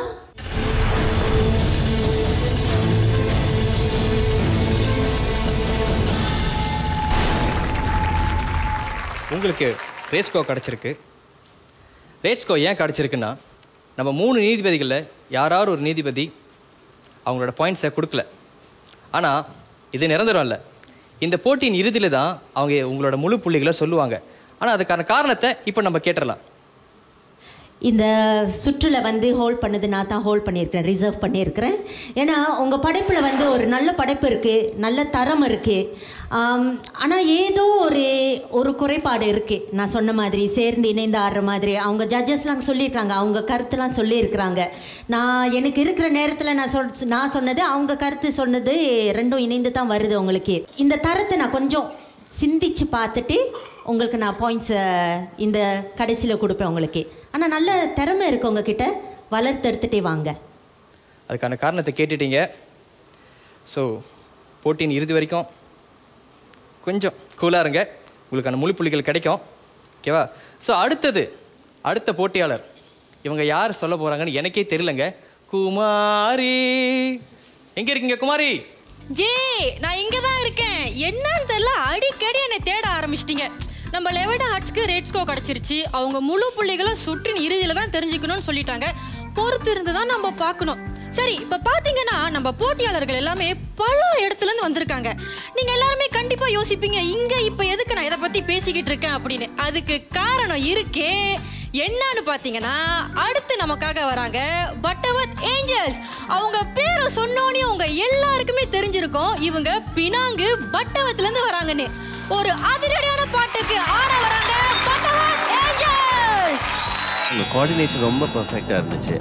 உங்களுக்கு ரேஸ்கோ கிடச்சிருக்கு ரேட்ஸ்கோ ஏன் கிடச்சிருக்குன்னா நம்ம மூணு நீதிபதிகளில் யாராவது ஒரு நீதிபதி அவங்களோட பாயிண்ட்ஸை கொடுக்கல ஆனால் இது நிரந்தரம் இல்லை இந்த போட்டியின் இறுதியில் தான் அவங்க உங்களோட முழு புள்ளிகளை சொல்லுவாங்க ஆனால் அதுக்கான காரணத்தை இப்போ நம்ம கேட்டுடலாம் இந்த சுற்றுல வந்து ஹோல்ட் பண்ணது நான் தான் ஹோல்ட் பண்ணியிருக்கேன் ரிசர்வ் பண்ணியிருக்கிறேன் ஏன்னா உங்கள் படைப்பில் வந்து ஒரு நல்ல படைப்பு இருக்குது நல்ல தரம் இருக்குது ஆனால் ஏதோ ஒரு ஒரு குறைபாடு இருக்குது நான் சொன்ன மாதிரி சேர்ந்து இணைந்து ஆடுற மாதிரி அவங்க ஜட்ஜஸ்லாம் சொல்லியிருக்காங்க அவங்க கருத்துலாம் சொல்லியிருக்கிறாங்க நான் எனக்கு இருக்கிற நேரத்தில் நான் சொல் நான் சொன்னது அவங்க கருத்து சொன்னது ரெண்டும் இணைந்து தான் வருது உங்களுக்கு இந்த தரத்தை நான் கொஞ்சம் சிந்திச்சு பார்த்துட்டு உங்களுக்கு நான் பாயிண்ட்ஸை இந்த கடைசியில் கொடுப்பேன் உங்களுக்கு ஆனால் நல்ல திறமை இருக்கு உங்ககிட்ட வளர்த்தெடுத்துட்டே வாங்க அதுக்கான காரணத்தை கேட்டுட்டீங்க ஸோ போட்டியின் இறுதி வரைக்கும் கொஞ்சம் கூலாக இருங்க உங்களுக்கான முழு புள்ளிகள் கிடைக்கும் ஓகேவா ஸோ அடுத்தது அடுத்த போட்டியாளர் இவங்க யார் சொல்ல போகிறாங்கன்னு எனக்கே தெரியலங்க குமாரி எங்கே இருக்கீங்க குமாரி ஜே நான் இங்க தான் இருக்கேன் என்னன்னு தெரியல அடிக்கடி என்னை தேட ஆரம்பிச்சிட்டீங்க நம்ம லெவட் ஆர்ட்ஸ்க்கு ரேட் ஸ்கோ கிடச்சிருச்சு அவங்க முழு புள்ளிகளும் சுற்றின் இறுதியில் தான் தெரிஞ்சுக்கணும்னு சொல்லிட்டாங்க பொறுத்து இருந்து தான் நம்ம பார்க்கணும் சரி இப்போ பார்த்தீங்கன்னா நம்ம போட்டியாளர்கள் எல்லாமே பல இடத்துல இருந்து வந்திருக்காங்க நீங்க எல்லாருமே கண்டிப்பா யோசிப்பீங்க இங்க இப்போ எதுக்கு நான் இதை பத்தி பேசிக்கிட்டு இருக்கேன் அப்படின்னு அதுக்கு காரணம் இருக்கே என்னன்னு பார்த்தீங்கன்னா அடுத்து நமக்காக வராங்க பட்டவத் ஏஞ்சல்ஸ் அவங்க பேரை சொன்னோனே உங்க எல்லாருக்குமே தெரிஞ்சிருக்கும் இவங்க பினாங்கு பட்டவத்துல இருந்து வராங்கன்னு ஒரு அதிரடியான பாட்டுக்கு ஆட வராங்க பட்டவத் ஏஞ்சல்ஸ் உங்கள் கோஆர்டினேஷன் ரொம்ப பர்ஃபெக்டாக இருந்துச்சு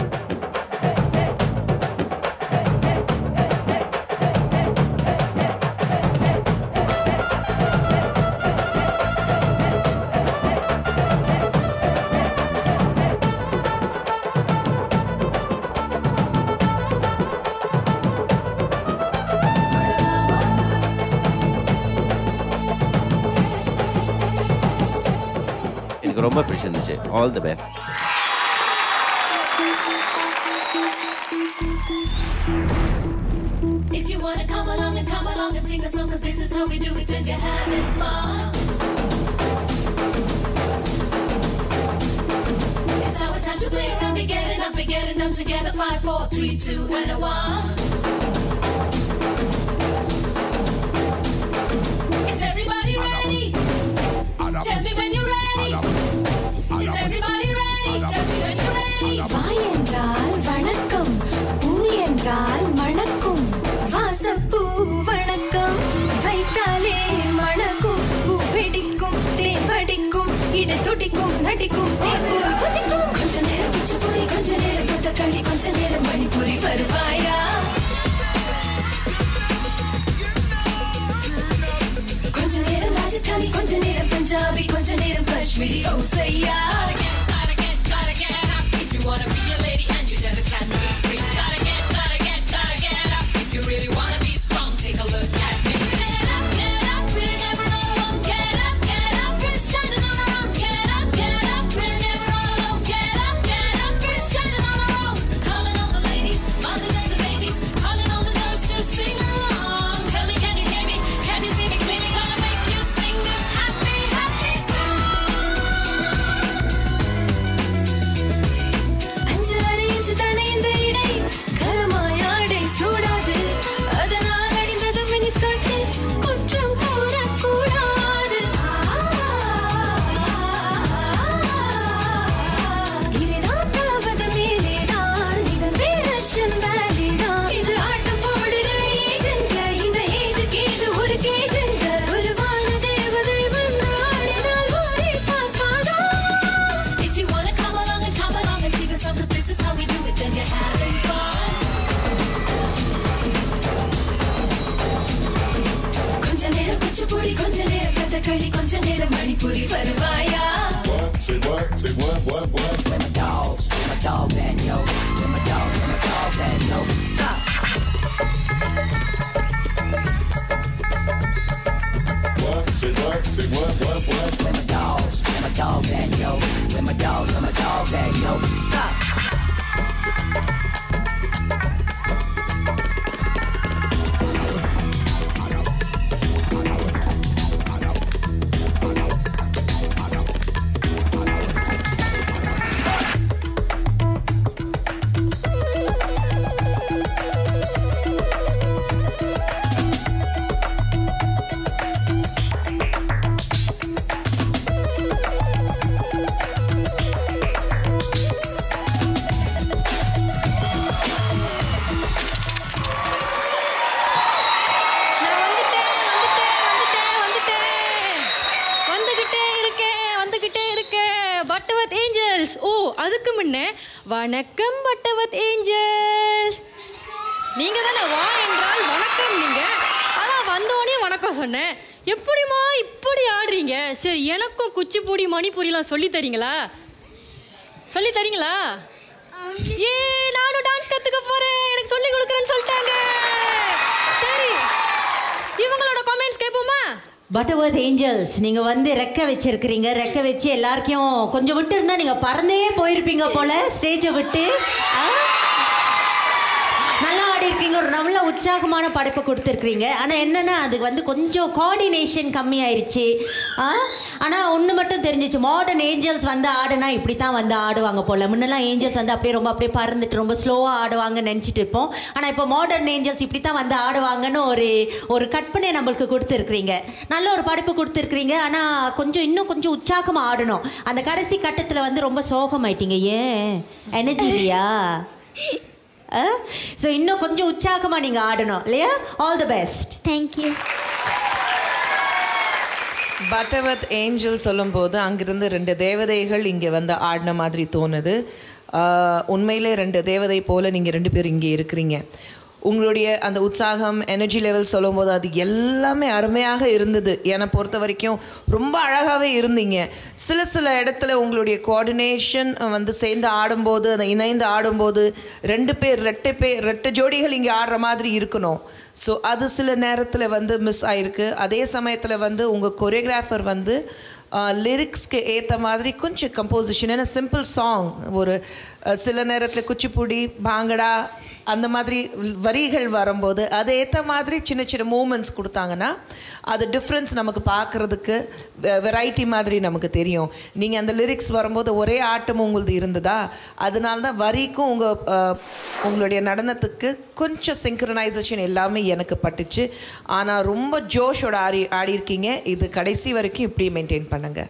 எனக்கு ரொம்ப பிடிச்சிருந்துச்சு all the best If you wanna come along and come along and sing a song, cause this is how we do it when we're having fun. It's our time to play around, we get it up, we get it down together. Five, four, three, two, and a one. Is everybody ready? Tell me when you're ready. Is everybody ready? Tell me when you're ready. வாய் என்றால் வணக்கம் பூ என்றால் மணக்கும் வாசப்பூ வணக்கம் வைத்தாலே மணக்கும் பூ வெடிக்கும் தேன் வடிக்கும் இட துடிக்கும் நடிக்கும் தேன் போல் குதிக்கும் கொஞ்ச நேரம் குச்சிப்புடி கொஞ்ச நேரம் புத்தக்களி கொஞ்ச நேரம் மணிப்புரி வருவாயா கொஞ்ச நேரம் ராஜஸ்தானி கொஞ்ச நேரம் பஞ்சாபி கொஞ்ச நேரம் காஷ்மீரி ஓ சையா Gotta get, gotta get up. If you wanna be a lady and you never can be free. Gotta get, gotta get, gotta get up. If you really wanna be strong, take a look at me. Get up, get up, we're never alone. Get up, get up, we're standing on our own. Get up, get up, we're never alone. Get up, get up, we're standing on our own. Calling all the ladies, mothers and the babies, calling all the girls to sing along. Tell me, can you hear me? Can you see me clearly? Gonna make you sing this happy, happy song. அஞ்சு அரை இன்ச்சு தானே இந்த இடை கரமாயாடை சூடாது அதனால் அடிந்தது மினி ஸ்கர்ட்டு குற்றம் கூறக்கூடாது இதுதான் தாவது மேலேதான் இதன் பேரஷன் வேலிதான் இது ஆட்டம் போடுற ஏஜென்ட் இந்த ஏஜுக்கு இது ஒரு கேஜென்ட் ஒரு வான தேவதை வந்து ஆடினால் ஊரை பார்க்காதோ If you wanna come along and come along and sing a song, 'cause this is how we do it, then you're having fun. கொஞ்ச நேரம் குச்சிப்புடி கொஞ்ச நேரம் கதகளி கொஞ்ச நேரம் மணிப்புரி வருவாயா Say what? Say what? What? What? What, what, what? Where my dogs? Where my dogs at, yo? Where my dogs? Where my dogs at, yo? Stop. நான் வந்துட்டேன் வந்துட்டேன் வந்துட்டேன் வந்துட்டேன் வந்துகிட்டே இருக்கேன் வந்துகிட்டே இருக்கேன் பட்டவத் ஏஞ்சல்ஸ் ஓ அதுக்கு முன்ன வணக்கம் பட்டவத் ஏஞ்சல்ஸ் நீங்க தானே வா என்றால் வணக்கம் நீங்க அதான் வந்தோடனே வணக்கம் சொன்னேன் எப்படிம்மா இப்படி ஆடுறீங்க சரி எனக்கும் குச்சிப்புடி மணிப்புரிலாம் சொல்லி தரீங்களா சொல்லி தரீங்களா ஏ நானும் டான்ஸ் கத்துக்க போறேன் எனக்கு சொல்லி கொடுக்குறேன்னு சொல்லிட்டாங்க சரி இவங்களோட கமெண்ட்ஸ் கேட்போமா பட்டர்வர்த் ஏஞ்சல்ஸ் நீங்கள் வந்து ரெக்க வச்சிருக்கிறீங்க ரெக்க வச்சு எல்லாருக்கும் கொஞ்சம் விட்டு இருந்தா நீங்கள் பறந்தே போயிருப்பீங்க போல ஸ்டேஜை விட்டு ஆ? நல்லா ஆடி இருக்கீங்க ஒரு நல்ல உற்சாகமான படைப்பை கொடுத்துருக்கீங்க ஆனால் என்னென்னா அது வந்து கொஞ்சம் கோஆர்டினேஷன் கம்மி ஆயிடுச்சு ஆ ஆனால் ஒன்று மட்டும் தெரிஞ்சிச்சு மாடர்ன் ஏஞ்சல்ஸ் வந்து ஆடுனா இப்படி தான் வந்து ஆடுவாங்க போல் முன்னெல்லாம் ஏஞ்சல்ஸ் வந்து அப்படியே ரொம்ப அப்படியே பறந்துட்டு ரொம்ப ஸ்லோவாக ஆடுவாங்கன்னு நினச்சிட்டு இருப்போம் ஆனால் இப்போ மாடர்ன் ஏஞ்சல்ஸ் இப்படி தான் வந்து ஆடுவாங்கன்னு ஒரு ஒரு கற்பனை நம்மளுக்கு கொடுத்துருக்குறீங்க நல்ல ஒரு படைப்பு கொடுத்துருக்குறீங்க ஆனால் கொஞ்சம் இன்னும் கொஞ்சம் உற்சாகமாக ஆடணும் அந்த கடைசி கட்டத்தில் வந்து ரொம்ப சோகமாயிட்டீங்க ஏன் எனர்ஜி இல்லையா ஸோ இன்னும் கொஞ்சம் உற்சாகமாக நீங்கள் ஆடணும் இல்லையா all the best thank you Pattavath Angel சொல்லும்போது அங்கிருந்து ரெண்டு தேவதைகள் இங்கே வந்து ஆடின மாதிரி தோணுது ஆஹ், உண்மையிலே ரெண்டு தேவதை போல நீங்கள் ரெண்டு பேரும் இங்கே இருக்கிறீங்க உங்களுடைய அந்த உற்சாகம் எனர்ஜி லெவல் சொல்லும்போது அது எல்லாமே அருமையாக இருந்தது என்னை பொறுத்த வரைக்கும் ரொம்ப அழகாகவே இருந்தீங்க சில சில இடத்துல உங்களுடைய கோஆர்டினேஷன் வந்து சேர்ந்து ஆடும்போது அந்த இணைந்து ஆடும்போது ரெண்டு பேர் ரெட்டை பேர் ரெட்டை ஜோடிகள் இங்கே ஆடுற மாதிரி இருக்கணும் ஸோ அது சில நேரத்தில் வந்து மிஸ் ஆயிருக்கு அதே சமயத்தில் வந்து உங்கள் கொரியோகிராஃபர் வந்து லிரிக்ஸ்க்கு ஏற்ற மாதிரி கொஞ்சம் கம்போசிஷன் ஏன்னா சிம்பிள் சாங் ஒரு அஹ், சில நேரத்தில் குச்சிப்புடி பாங்கடா அந்த மாதிரி வரிகள் வரும்போது அது ஏற்ற மாதிரி சின்ன சின்ன மூமெண்ட்ஸ் கொடுத்தாங்கன்னா அது டிஃப்ரென்ஸ் நமக்கு பார்க்குறதுக்கு வெரைட்டி மாதிரி நமக்கு தெரியும் நீங்கள் அந்த லிரிக்ஸ் வரும்போது ஒரே ஆட்டம் உங்களுது இருந்ததா அதனால தான் வரிக்கும் உங்கள் உங்களுடைய நடனத்துக்கு கொஞ்சம் சிங்க்ரனைசேஷன் எல்லாமே எனக்கு பட்டுச்சு ஆனால் ரொம்ப ஜோஷோட ஆடி ஆடி இருக்கீங்க இது கடைசி வரைக்கும் இப்படி மெயின்டைன் பண்ணுங்க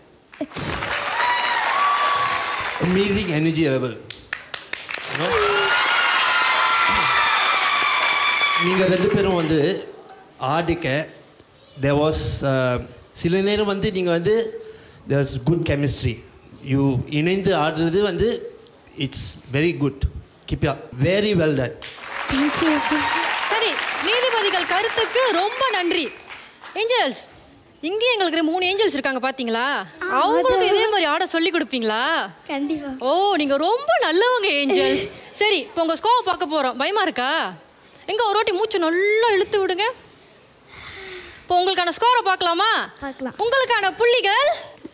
amazing energy level. You know? நீங்கள் ரெண்டு பேரும் வந்து ஆடிக்க there was uh, சில நேரம் வந்து நீங்கள் வந்து there's குட் கெமிஸ்ட்ரி யூ இணைந்து ஆடுறது வந்து it's very good keep ya very well done thank you சரி நீதிபதிகள் கருத்துக்கு ரொம்ப நன்றி ஏஞ்சல்ஸ் இங்கேயும் எங்களுக்கு மூணு ஏஞ்சல்ஸ் இருக்காங்க பாத்தீங்களா அவங்களுக்கு இதே மாதிரி ஆட சொல்லி கொடுப்பீங்களா கண்டிப்பா ஓ நீங்க ரொம்ப நல்லவங்க ஏஞ்சல்ஸ் சரி இப்போ உங்க ஸ்கோவை பார்க்க போறோம் பயமா இருக்கா எங்க ஒரு வாட்டி மூச்சு நல்லா இழுத்து விடுங்க இப்போ உங்களுக்கான ஸ்கோரை பார்க்கலாமா பார்க்கலாம் உங்களுக்கான புள்ளிகள்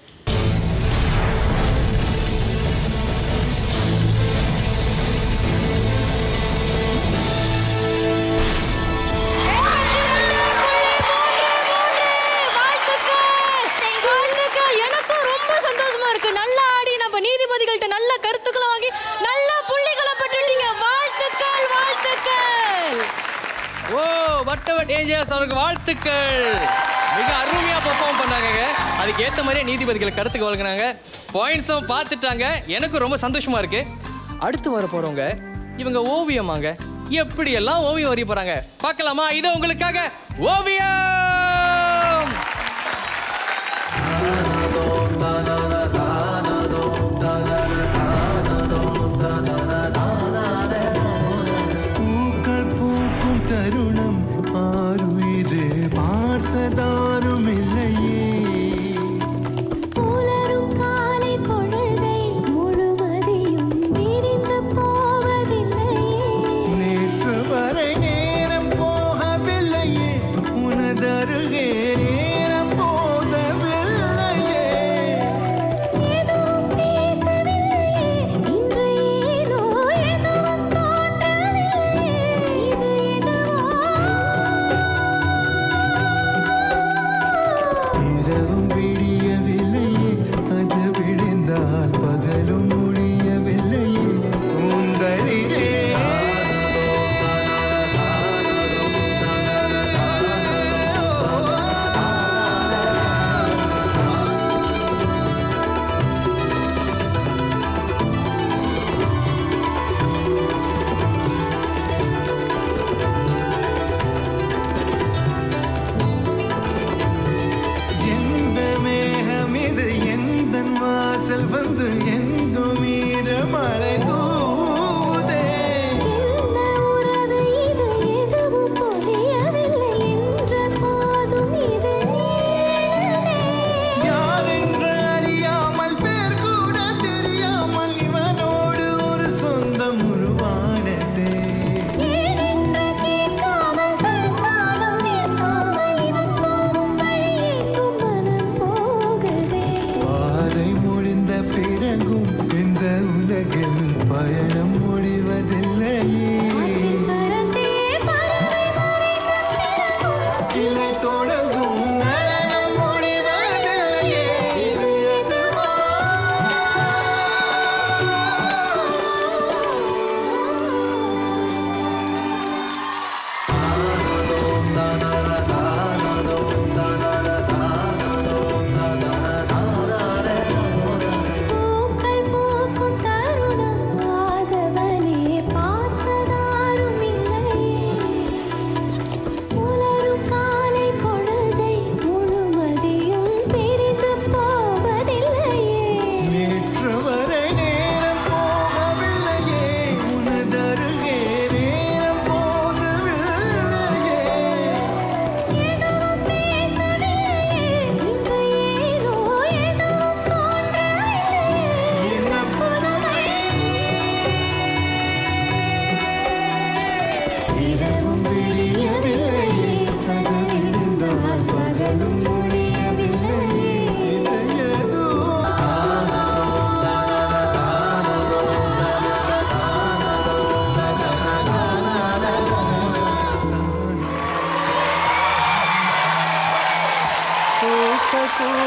வாழ்த்துக்கள். எனக்கும் ரொம்ப சந்தோஷமா இருக்கு நல்லா ஆடி நம்ம நீதிபதிகள்கிட்ட நல்ல கருத்துக்களை வாங்கி நல்ல புள்ளிகளை பெற்றுட்டீங்க வாழ்த்துக்கள் வாழ்த்துக்கள் ஓ பட்டவட் ஏஞ்சல்ஸ் அவருக்கு வாழ்த்துக்கள் மிக அருமையா பெர்ஃபார்ம் பண்ணாங்க அதுக்கு ஏத்த மாதிரியே நீதிபதிகள் கருத்துக்கு வழங்கினாங்க பாயிண்ட்ஸும் பார்த்துட்டாங்க எனக்கு ரொம்ப சந்தோஷமா இருக்கு அடுத்து வர போறவங்க இவங்க ஓவியமாங்க எப்படி எல்லாம் ஓவியம் வரைய போறாங்க பார்க்கலாமா இது உங்களுக்காக ஓவியம் பூக்கள் பூக்கும் தருணம் ஆறுயிரே பார்த்ததாரும் இல்லையே புலரும் காலை பொழுதை முழுவதையும் பிரிந்து போவதில்லையே நேற்று வரை நேரம் போகவில்லையே உனதருகே நேரம் போதவில்லை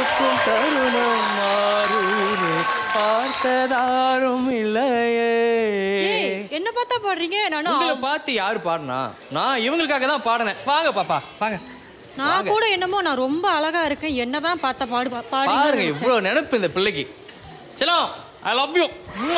பார்க்கும் தருணம் மாறுமே பார்த்ததாரும் இல்லையே ஏய், என்ன பார்த்தா பாடுறீங்க உங்களை நானும் பார்த்து யாரு பாடுனா நான் இவங்களுக்காக தான் பாடினேன் வாங்க பாப்பா வாங்க நான் கூட என்னமோ நான் ரொம்ப அழகா இருக்கேன் என்னதான் பார்த்தா பாடு பாடி பாருங்க இவ்வளவு நினைப்பு இந்த பிள்ளைக்கு செல்லம் ஐ லவ் யூ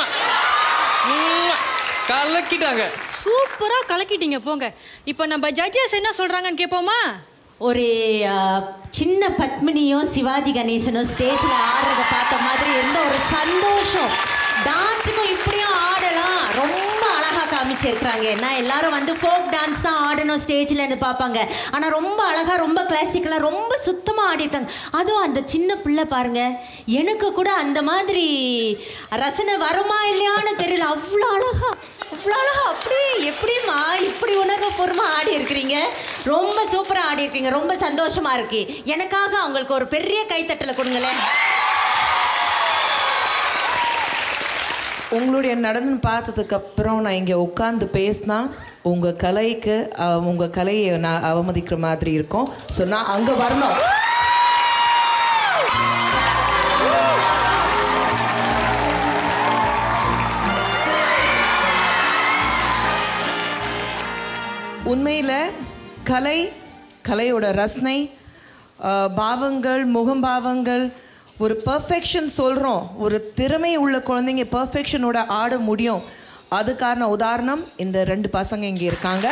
கலக்கிட்டாங்க சூப்பரா கலக்கிட்டீங்க போங்க இப்போ நம்ம ஜட்ஜஸ் என்ன சொல்றாங்கன்னு கேட்போமா ஒரு ஆ, சின்ன பத்மினியும் சிவாஜி கணேசனும் ஸ்டேஜில் ஆடுறத பார்த்த மாதிரி இருந்த ஒரு சந்தோஷம் டான்ஸுக்கும் இப்படியும் ஆடலாம் ரொம்ப அழகாக காமிச்சிருக்கிறாங்க நான் எல்லாரும் வந்து ஃபோக் டான்ஸ் தான் ஆடணும் ஸ்டேஜில்னு பார்ப்பாங்க ஆனால் ரொம்ப அழகாக ரொம்ப கிளாசிக்கலாக ரொம்ப சுத்தமாக ஆடிருக்காங்க அதுவும் அந்த சின்ன பிள்ளை பாருங்க எனக்கு கூட அந்த மாதிரி ரசனை வருமா இல்லையான்னு தெரியல அவ்வளோ அழகா அவ்வளோ அழகா அப்படியே எப்படிம்மா இப்படி உணர்வு பூர்வமாக ஆடி இருக்கிறீங்க ரொம்ப சூப்பராக ஆடி இருக்கீங்க ரொம்ப சந்தோஷமா இருக்கு எனக்காக அவங்களுக்கு ஒரு பெரிய கைத்தட்டலை கொடுங்களேன் உங்களுடைய நடனம் பார்த்ததுக்கு அப்புறம் நான் இங்கே உட்காந்து பேசினா உங்கள் கலைக்கு அஹ், உங்க கலையை நான் அவமதிக்கிற மாதிரி இருக்கும் ஸோ நான் அங்கே வரணும் உண்மையில் கலை கலையோட ரசனை அஹ், பாவங்கள் முகம்பாவங்கள் ஒரு பர்ஃபெக்ஷன் சொல்கிறோம் ஒரு திறமை உள்ள குழந்தைங்க பர்ஃபெக்ஷனோட ஆட முடியும் அதுக்கான உதாரணம் இந்த ரெண்டு பசங்க இங்கே இருக்காங்க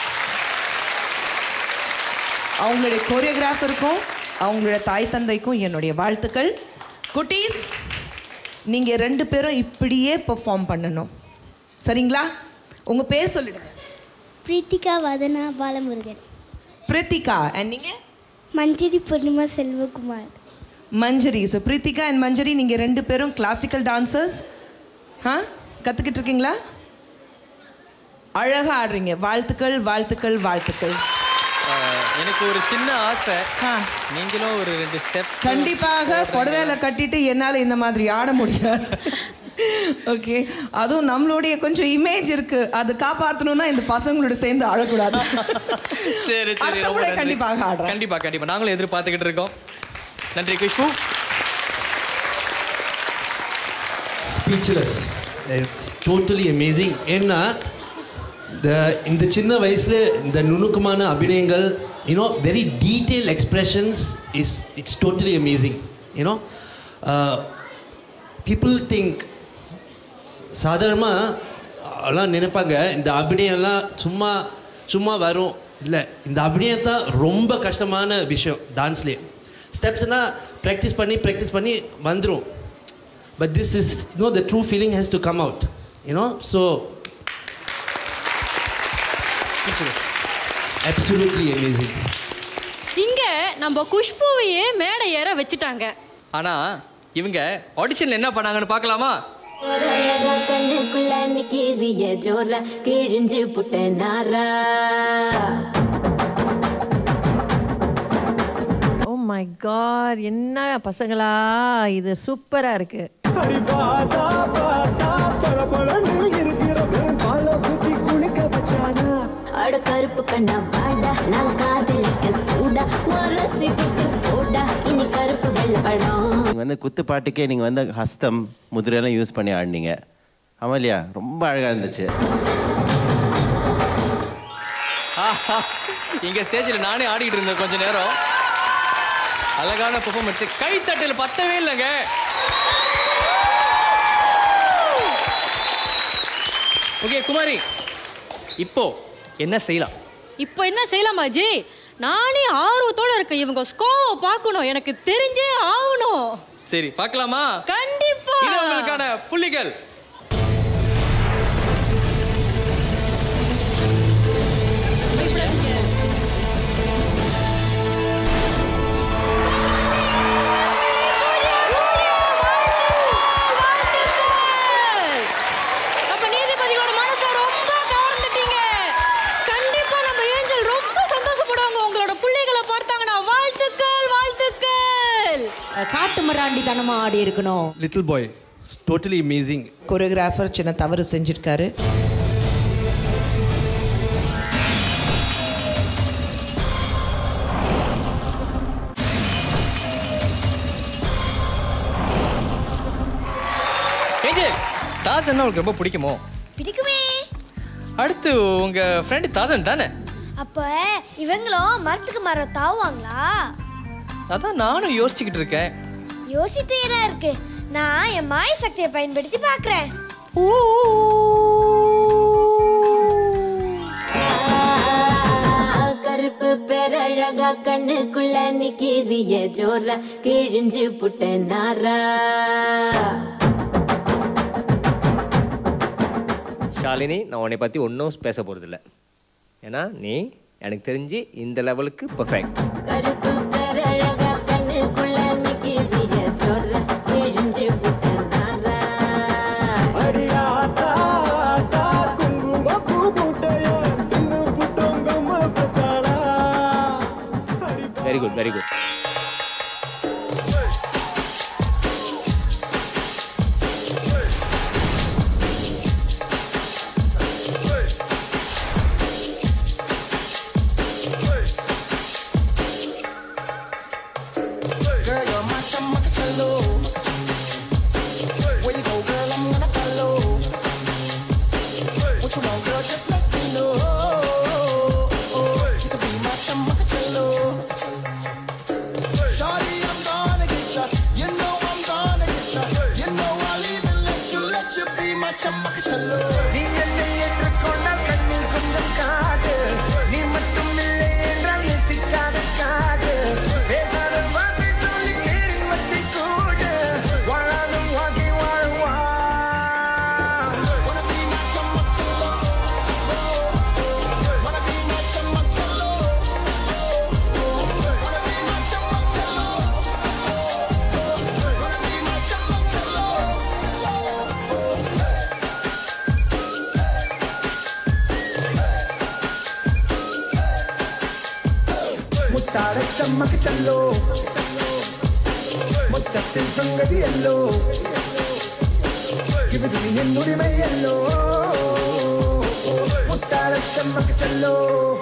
அவங்களுடைய கொரியோகிராஃபருக்கும் அவங்களுடைய தாய் தந்தைக்கும் என்னுடைய வாழ்த்துக்கள் குட்டீஸ் நீங்கள் ரெண்டு பேரும் இப்படியே பெர்ஃபார்ம் பண்ணணும் சரிங்களா உங்கள் பேர் சொல்லிடுங்க பிரீத்திகா வதனா பாலமுருகன் பிரித்திகா அண்ட் நீங்கள் மஞ்சரி பூர்ணிமா செல்வகுமார் மஞ்சரி ஸோ பிரித்திகா அண்ட் மஞ்சரி நீங்கள் ரெண்டு பேரும் கிளாசிக்கல் டான்சர்ஸ் ஆ கற்றுக்கிட்டு இருக்கீங்களா அழகாக ஆடுறீங்க வாழ்த்துக்கள் வாழ்த்துக்கள் வாழ்த்துக்கள் அஹ், எனக்கு ஒரு சின்ன ஆசை நீங்களும் ஒரு ரெண்டு ஸ்டெப் கண்டிப்பாக புடவையில கட்டிட்டு என்னால் இந்த மாதிரி ஆட முடியாது ஓகே அதுவும் நம்மளுடைய கொஞ்சம் இமேஜ் இருக்கு அது காப்பாற்றணும்னா இந்த பசங்களோட சேர்ந்து ஆடக்கூடாது சரி சரி அடுத்த ரொம்ப முறை நன்றி. கண்டிப்பாக ஆடுறேன். கண்டிப்பா கண்டிப்பா நாங்களும் எதிர்பார்த்துக்கிட்டு இருக்கோம் நன்றி Khushbu speechless it's totally amazing ஏன்னா இந்த இந்த சின்ன வயசில் இந்த நுணுக்கமான அபிநயங்கள் you know very detail expressions is it's totally amazing you know people think சாதாரணமாக எல்லாம் நினைப்பாங்க இந்த அபிநயம்லாம் சும்மா சும்மா வரும் இல்லை இந்த அபிநயம் தான் ரொம்ப கஷ்டமான விஷயம் டான்ஸ்லேயே ஸ்டெப்ஸ்னால் ப்ராக்டிஸ் பண்ணி ப்ராக்டிஸ் பண்ணி வந்துடும் But this is, you know, the true feeling has to come out, you know. So, absolutely amazing. இங்க நம்ம குஷ்புவையே மேடை ஏற வச்சுட்டாங்க ஆனா இவங்க ஆடிஷன்ல என்ன பண்ணாங்கன்னு பார்க்கலாமா அழகா கண்ணுக்குள்ள நிக்கிறிய ஜோரா கிழிஞ்சு புட்ட நாரா ஓ மை காட் என்ன பசங்களா இது சூப்பரா இருக்கு அட கருப்பு கண்ணா வாடா நான் காதலிக்க சூடா மரசி விட்டு போடா இனி கருப்பு வெள்ள படம் நீங்கள் வந்து குத்து பாட்டுக்கே நீங்கள் வந்து ஹஸ்தம் முதிரையெல்லாம் யூஸ் பண்ணி ஆடினீங்க ஆமா இல்லையா ரொம்ப அழகாக இருந்துச்சு இங்க ஸ்டேஜில் நானே ஆடிக்கிட்டு இருந்தேன் கொஞ்ச நேரம் அழகான பெர்ஃபார்மன்ஸ் கை தட்டல் பத்தவே இல்லைங்க ஓகே குமாரி இப்போ என்ன செய்யலாம் இப்போ என்ன செய்யலாமா ஜி நானே ஆர்வத்தோட இருக்கேன் இவங்க ஸ்கோ பார்க்கணும் எனக்கு தெரிஞ்சே ஆகணும் சரி பார்க்கலாமா கண்டிப்பா இது உங்களுக்கான புள்ளிகள் அப்ப நீதிபதிகளோட மனசை ரொம்ப கவர்ந்துட்டீங்க கண்டிப்பா நம்ம ஏஞ்சல் ரொம்ப சந்தோஷப்படுவாங்க உங்களோட பிள்ளைகளை பார்த்தாங்கன்னா வாழ்த்துக்கள் வாழ்த்துக்கள் காட்டு மிராண்டித்தனமாக ஆடி இருக்கணும் Little boy, it's totally amazing. Choreographer சின்ன தவறு செஞ்சிருக்காரு தாசன்னா உங்களுக்கு ரொம்ப பிடிக்குமோ பிடிக்குமே அடுத்து உங்க ஃப்ரெண்டு தாசன் தானே அப்ப இவங்களும் மரத்துக்கு மரம் தாவுவாங்களா அதான் நானும் யோசிச்சுக்கிட்டு இருக்கேன் யோசித்தேரா இருக்கு நான் என் மாய சக்தியை பயன்படுத்தி பார்க்கறேன் கருப்பு பேரழகா கண்ணுக்குள்ள நிக்கிறிய ஜோரா கிழிஞ்சு புட்ட நாரா ஷாலினி நான் உன்னை பற்றி ஒன்றும் பேச போகிறதில்ல ஏன்னா நீ எனக்கு தெரிஞ்சு இந்த லெவலுக்கு பர்ஃபெக்ட் கருப்பு பேரழகா கண்ணுக்குள்ள நிக்கிறிய ஜோரா கிழிஞ்சு புட்ட நாரா அடியாத்தா ஆத்தா குங்கும பூ பூட்டைய தின்னு புட்டோங்கம்ம பத்தாளா very good very good Girl, you're my chamacachalo. Where you go, girl, I'm gonna follow. What you want, girl, just let me know. You can be my chamacachalo. Shawty, I'm gonna get ya. You know I'm gonna get ya. You know I'll even let you, let you be my chamacachalo. நீ என்னை ஏற்றுக்கொண்டால் கண்ணில் கொஞ்சம் காடு நீ மட்டும் இல்லை என்றால் நேசிக்காத காடு பேசாத வார்த்தை சொல்லி கேள்வி கூடு வாழாதும் வாங்கி வாழ்வா Wanna be my chamacalo. Wanna be my chamacalo. Wanna be my chamacalo. Wanna be my chamacalo. മുത്താട ചമ്മക്ക് ചല്ലോ മൊത്തത്തിൽ സംഗതിയല്ലോ ഇത് നീ എന്നുരിമയല്ലോ മുത്താട ചമ്മക്ക് ചല്ലോ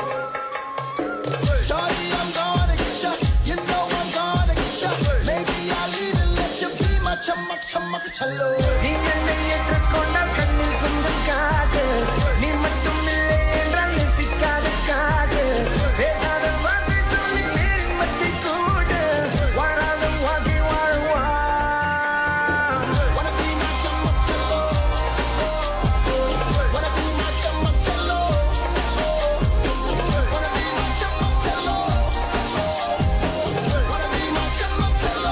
Shawty, I'm gonna get ya. You know I'm gonna get ya. Maybe I'll even let you be my chammak chammak challo. நீ என்னை ஏற்றுக்கொண்டால் கண்ணில் கொஞ்சம் காடு நீ மட்டும் இல்லை என்றால் நேசிக்காத காடு பேசாத வார்த்தை சொல்லி நேர்மத்தை கூடு வாழாத வாகி வாழ்வா Wanna be my chammak challo. Wanna be my chammak challo. Wanna be my chammak challo. Wanna be my chammak challo.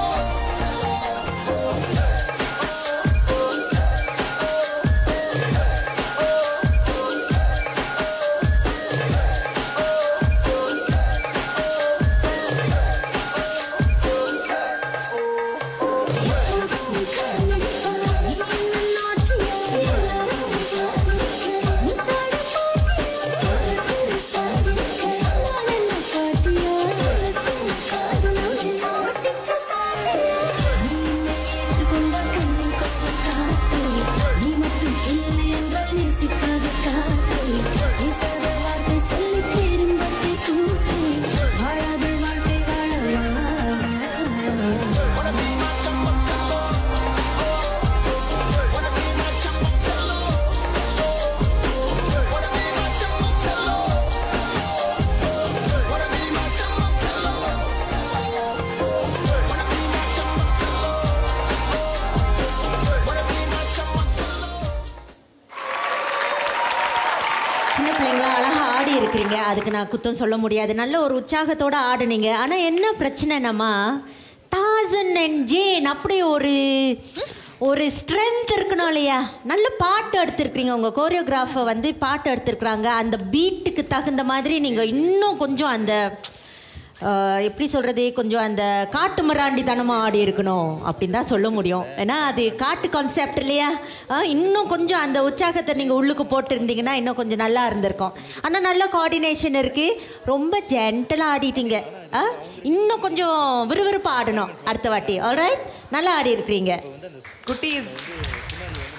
சின்ன பிள்ளைங்களா அழகா ஆடி இருக்கிறீங்க அதுக்கு நான் குத்தம் சொல்ல முடியாது நல்ல ஒரு உற்சாகத்தோட ஆடுனீங்க ஆனா என்ன பிரச்சனைனாமா தாசன் அண்ட் ஜேன் அப்படி ஒரு ஒரு ஸ்ட்ரென்த் இருக்கணும் இல்லையா நல்ல பாட்டு எடுத்திருக்கிறீங்க உங்க கோரியோகிராஃபை வந்து பாட்டு எடுத்திருக்கிறாங்க அந்த பீட்டுக்கு தகுந்த மாதிரி நீங்க இன்னும் கொஞ்சம் அந்த ஆஹ், எப்படி சொல்றது கொஞ்சம் அந்த காட்டு மிராண்டித்தனமாக ஆடி இருக்கணும் அப்படின்னு தான் சொல்ல முடியும் ஏன்னா அது காட்டு கான்செப்ட் இல்லையா ஆஹ், இன்னும் கொஞ்சம் அந்த உற்சாகத்தை நீங்கள் உள்ளுக்கு போட்டிருந்தீங்கன்னா இன்னும் கொஞ்சம் நல்லா இருந்திருக்கும் ஆனால் நல்ல கோஆர்டினேஷன் இருக்கு ரொம்ப ஜென்டலாக ஆடிட்டீங்க ஆ இன்னும் கொஞ்சம் விறுவிறுப்பாக ஆடணும் அடுத்த வாட்டி ஆல்ரைட் நல்லா ஆடி இருக்கிறீங்க குட்டீஸ்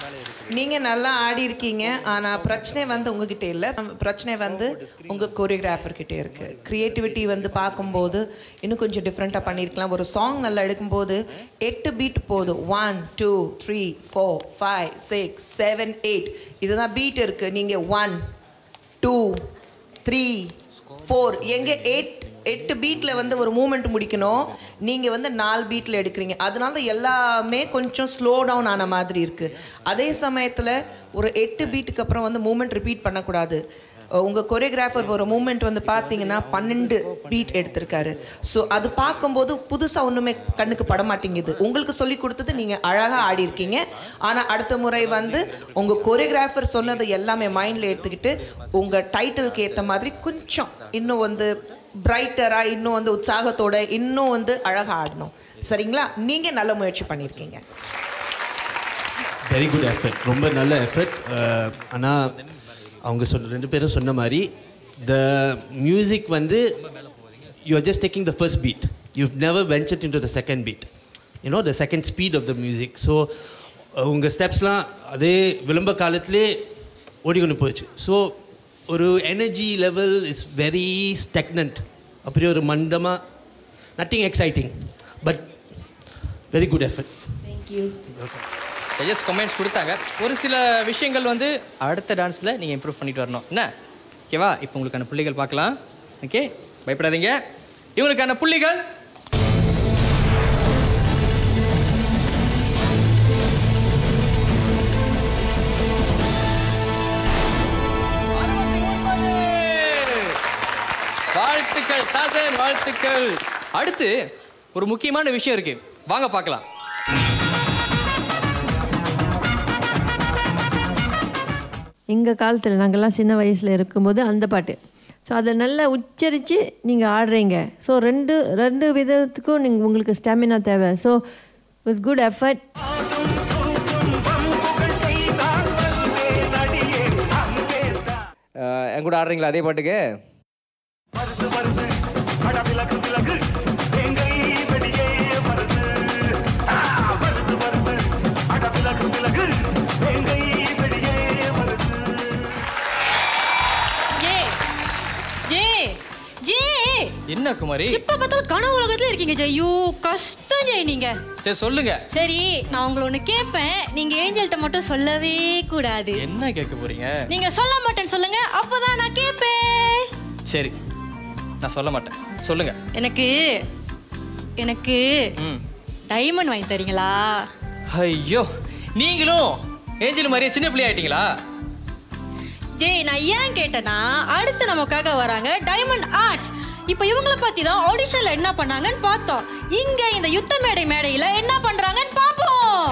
நீங்கள் நல்லா ஆடி இருக்கீங்க ஆனால் பிரச்சனை வந்து உங்ககிட்ட இல்லை பிரச்சனை வந்து உங்கள் கோரியோகிராஃபர் கிட்டே இருக்குது க்ரியேட்டிவிட்டி வந்து பார்க்கும்போது இன்னும் கொஞ்சம் டிஃப்ரெண்ட்டாக பண்ணியிருக்கலாம் ஒரு சாங் நல்லா எடுக்கும்போது எட்டு பீட் போதும் one two three four five six seven eight இதுதான் பீட் இருக்குது நீங்கள் ஒன் டூ த்ரீ ஃபோர் எங்கே எயிட் எட்டு பீட்டில் வந்து ஒரு மூமெண்ட் முடிக்கணும் நீங்கள் வந்து நாலு பீட்டில் எடுக்கிறீங்க அதனால தான் எல்லாமே கொஞ்சம் ஸ்லோ டவுன் ஆன மாதிரி இருக்குது அதே சமயத்தில் ஒரு எட்டு பீட்டுக்கு அப்புறம் வந்து மூமெண்ட் ரிப்பீட் பண்ணக்கூடாது உங்கள் கொரியோகிராஃபர் ஒரு மூமெண்ட் வந்து பார்த்தீங்கன்னா பன்னெண்டு பீட் எடுத்திருக்காரு ஸோ அது பார்க்கும்போது புதுசாக ஒன்றுமே கண்ணுக்கு பட மாட்டேங்குது உங்களுக்கு சொல்லி கொடுத்தது நீங்கள் அழகாக ஆடி இருக்கீங்க ஆனால் அடுத்த முறை வந்து உங்கள் கொரியோகிராஃபர் சொன்னது எல்லாமே மைண்டில் எடுத்துக்கிட்டு உங்கள் டைட்டிலுக்கு ஏற்ற மாதிரி கொஞ்சம் இன்னும் வந்து பிரைட்டராக இன்னும் வந்து உற்சாகத்தோட இன்னும் வந்து அழகாக ஆடணும் சரிங்களா நீங்கள் நல்ல முயற்சி பண்ணியிருக்கீங்க வெரி குட் எஃபர்ட் ரொம்ப நல்ல எஃபர்ட் ஆனால் அவங்க சொன்ன ரெண்டு பேரும் சொன்ன மாதிரி த மியூசிக் வந்து you are just taking the first beat you never ventured into the second beat you know the second speed of the music so உங்கள் ஸ்டெப்ஸ்லாம் அதே விளம்ப காலத்திலே ஓடிக்கொண்டு போச்சு ஸோ ஒரு energy level is very stagnant அப்படியே ஒரு மண்டமாக nothing exciting but very good effort thank you judges comments கொடுத்தாங்க ஒரு சில விஷயங்கள் வந்து அடுத்த டான்ஸில் நீங்கள் இம்ப்ரூவ் பண்ணிட்டு வரணும் என்ன ஓகேவா இப்போ உங்களுக்கான புள்ளிகள் பார்க்கலாம் ஓகே பயப்படாதீங்க இவங்களுக்கான புள்ளிகள் வாழ்த்துக்கள் தாசன் வாழ்த்துக்கள் அடுத்து ஒரு முக்கியமான விஷயம் இருக்கு வாங்க பார்க்கலாம் எங்கள் காலத்தில் நாங்கள்லாம் சின்ன வயசில் இருக்கும்போது அந்த பாட்டு ஸோ அதை நல்லா உச்சரித்து நீங்கள் ஆடுறீங்க ஸோ ரெண்டு ரெண்டு விதத்துக்கும் நீங்கள் உங்களுக்கு ஸ்டாமினா தேவை ஸோ இட்ஸ் குட் எஃபர்ட் அஹ், என் கூட ஆடுறீங்களா அதே பாட்டுக்கு ஜே ஜே ஜே என்ன குமாரி எப்ப பார்த்தாலும் கனவு உலகத்துல இருக்கீங்க ஜெய் ஐயோ கஷ்டம் ஜெய் நீங்க சரி சொல்லுங்க சரி நான் உங்களை ஒன்று கேட்பேன் நீங்க ஏஞ்சல்கிட்ட மட்டும் சொல்லவே கூடாது என்ன கேட்க போறீங்க நீங்க சொல்ல மாட்டேன்னு சொல்லுங்க அப்பதான் நான் கேட்பேன் சரி நான் சொல்ல மாட்டேன் சொல்லுங்க எனக்கு எனக்கு ம் டைமண்ட் வாங்கி தரீங்களா ஐயோ நீங்களும் ஏஞ்சல் மாதிரியே சின்ன பிள்ளை ஆயிட்டீங்களா ஜெய் நான் ஏன் கேட்டேன்னா அடுத்து நமக்காக வராங்க டைமண்ட் ஆர்ட்ஸ் இப்போ இவங்கள பத்தி தான் ஆடிஷன்ல என்ன பண்ணாங்கன்னு பார்த்தோம் இங்க இந்த யுத்த மேடை மேடையில என்ன பண்றாங்கன்னு பார்ப்போம்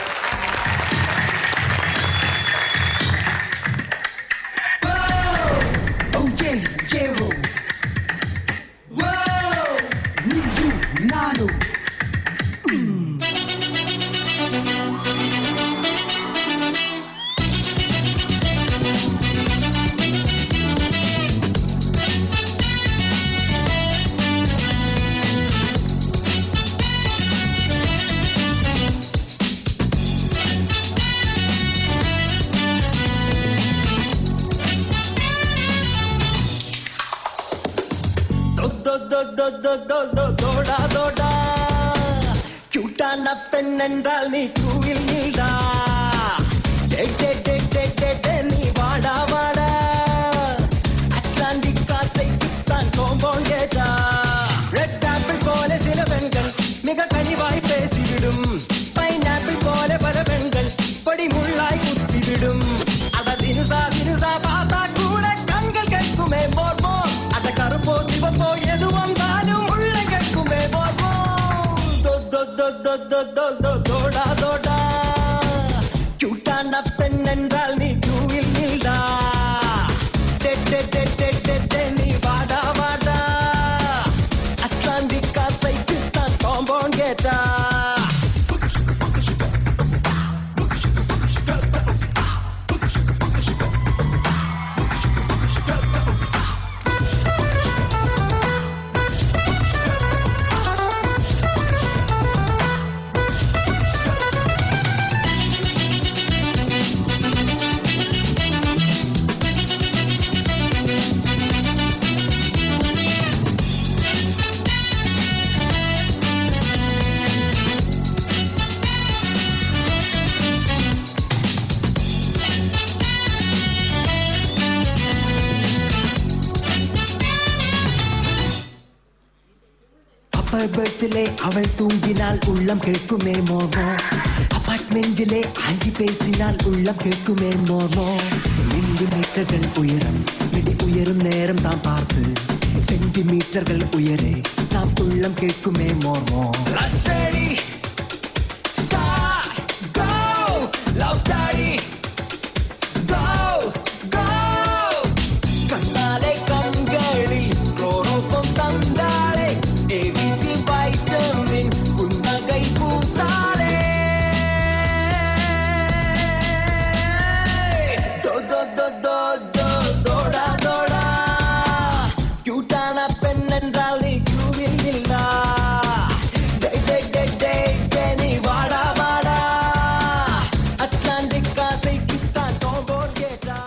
தோடா தோடா கியூட்டான பெண் என்றால் நீ கூவில் நீடா டே, டே, டே, டே, டே, டே, நீ வாடா வாடா அட்லாண்டிக் காத்தை தான் கோம்பவுண்ட் கேட்டா ரெட் ஆப்பிள் போல சில பெண்கள் மிக கனிவாய் பேசிவிடும் பைனாப்பிள் போல பல பெண்கள் பொடி முள்ளாய் குத்திவிடும் அத தினுசா தினுசா பார்த்தா கூட கண்கள் கேட்குமே போர்மோ அத கருப்போ சிவப்போ எது வந்தாலும் உள்ள கேட்குமே போர்மோ தோ, தோ, தோ, தோ, தோ, தோ, தோ, தோடா தோடா கியூட்டான பெண் என்றால் நீ தூவில் நில்டா டே, டே, டே, டே, டே, டே, நீ வாடா வாடா அட்லாண்டிக் காசைக்கு தான் காம்பவுண்ட் கேட்டா பர்த்திலே அவள் தூங்கினால் உள்ளம் கேட்குமே மோகம் அபார்ட்மெண்டிலே ஆங்கி பேசினால் உள்ளம் கேட்குமே மோகம் மில்லி மீட்டர்கள் உயரம் மிடி உயரும் நேரம் தான் பார்த்து சென்டிமீட்டர்கள் உயரே நாம் உள்ளம் கேட்குமே மோகம் Love story, go, go. கண்ணாலே கண்களில் குரோரோப்பம் தந்தாளே ஏபிசி வைட்டமின் புன்னகை பூத்தாளே தோ தோ தோ தோ தோ தோடா தோடா கியூட்டான பெண் என்றால் நீ கியூவில் இல்லா டே டே டே டே டே நீ வாடா வாடா அட்லாண்டிக் காசைக்கு தான் டோகோர் கேட்டா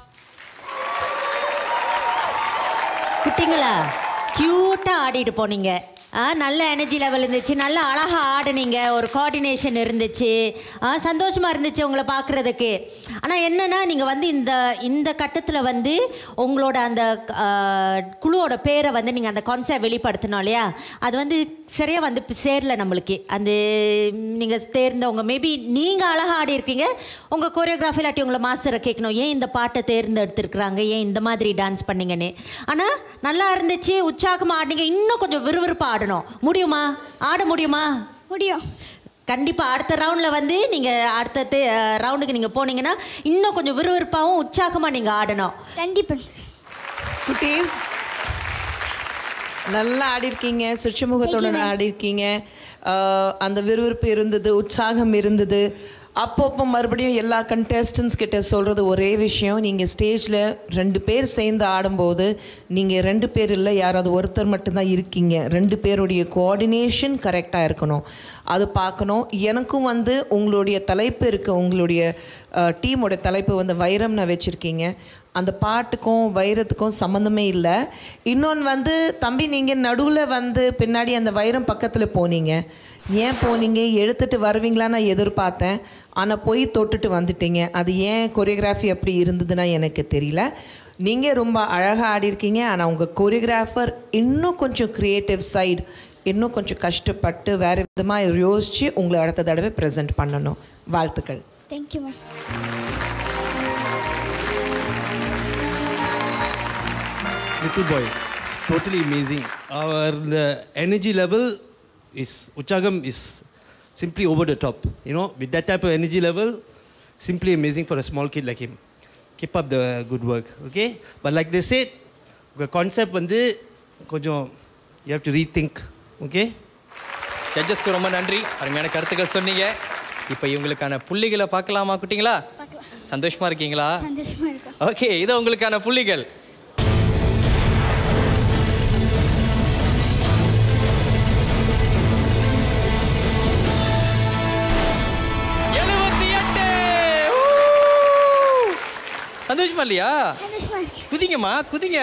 குட்டிங்களா க்யூட்டாக ஆடிட்டு போனீங்க ஆ நல்ல எனர்ஜி லெவல் இருந்துச்சு நல்ல அழகாக ஆடுனீங்க ஒரு கோஆர்டினேஷன் இருந்துச்சு ஆ சந்தோஷமாக இருந்துச்சு உங்களை பார்க்குறதுக்கு ஆனால் என்னென்னா நீங்கள் வந்து இந்த இந்த கட்டத்தில் வந்து உங்களோட அந்த ஆ, குழுவோட பேரை வந்து நீங்கள் அந்த கான்செப்ட் வெளிப்படுத்தணும் இல்லையா அது வந்து சரியாக வந்து இப்ப சேரல நம்மளுக்கு அந்த நீங்கள் தேர்ந்தவங்க மேபி நீங்கள் அழகாக ஆடி இருக்கீங்க உங்கள் கோரியோகிராஃபி இல்லாட்டி உங்களை மாஸ்டரை கேட்கணும் ஏன் இந்த பாட்டை தேர்ந்தெடுத்திருக்கிறாங்க ஏன் இந்த மாதிரி டான்ஸ் பண்ணீங்கன்னு ஆனால் நல்லா இருந்துச்சு உற்சாகமாக ஆடினீங்க இன்னும் கொஞ்சம் விறுவிறுப்பாக ஆடணும் முடியுமா ஆட முடியுமா முடியும் கண்டிப்பாக அடுத்த ரவுண்டில் வந்து நீங்கள் அடுத்த ரவுண்டுக்கு நீங்கள் போனீங்கன்னா இன்னும் கொஞ்சம் விறுவிறுப்பாகவும் உற்சாகமாக நீங்கள் ஆடணும் கண்டிப்பாக குட்டீஸ் நல்லா ஆடிருக்கீங்க சுற்றுமுகத்தோட ஆடிருக்கீங்க ஆஹ் அந்த விறுவிறுப்பு இருந்தது உற்சாகம் இருந்தது அப்பப்போ மறுபடியும் எல்லா கண்டெஸ்டன்ஸ் கிட்ட சொல்கிறது ஒரே விஷயம் நீங்கள் ஸ்டேஜில் ரெண்டு பேர் சேர்ந்து ஆடும்போது நீங்கள் ரெண்டு பேர் இல்லை யாராவது ஒருத்தர் மட்டும்தான் இருக்கீங்க ரெண்டு பேருடைய கோஆர்டினேஷன் கரெக்டாக இருக்கணும் அது பார்க்கணும் எனக்கும் வந்து உங்களுடைய தலைப்பு இருக்க உங்களுடைய டீமோட தலைப்பு வந்து வைரம்னு வச்சுருக்கீங்க அந்த பாட்டுக்கும் வைரத்துக்கும் சம்மந்தமே இல்லை இன்னொன்று வந்து தம்பி நீங்கள் நடுவில் வந்து பின்னாடி அந்த வைரம் பக்கத்தில் போனீங்க ஏன் போனீங்க எடுத்துட்டு வருவீங்களான்னு நான் எதிர்பார்த்தேன் ஆனால் போய் தொட்டுட்டு வந்துட்டீங்க அது ஏன் கொரியோகிராஃபி அப்படி இருந்ததுன்னா எனக்கு தெரியல நீங்கள் ரொம்ப அழகாக ஆடிருக்கீங்க ஆனால் உங்கள் கொரியோகிராஃபர் இன்னும் கொஞ்சம் க்ரியேட்டிவ் சைடு இன்னும் கொஞ்சம் கஷ்டப்பட்டு வேறு விதமாக யோசித்து உங்களை அடுத்த தடவை ப்ரெசென்ட் பண்ணணும் வாழ்த்துக்கள் thank you ma'am little boy. It's totally amazing. Our the energy level is Uchagam is simply over the top. You know, with that type of energy level, simply amazing for a small kid like him. Keep up the good work, okay? But like they said, the concept வந்து கொஞ்சம் you have to rethink, okay? ஜட்ஜஸ்க்கு ரொம்ப நன்றி அருமையான கருத்துக்கள் சொன்னீங்க இப்போ இவங்களுக்கான புள்ளிகளை பார்க்கலாமா குட்டிங்களா சந்தோஷமா இருக்கீங்களா சந்தோஷமா இருக்கோம் ஓகே இது உங்களுக்கான புள்ளிகள் எழுபத்தி எட்டு சந்தோஷமா இல்லையா சந்தோஷமா இருக்கு குதிங்கம்மா குதிங்க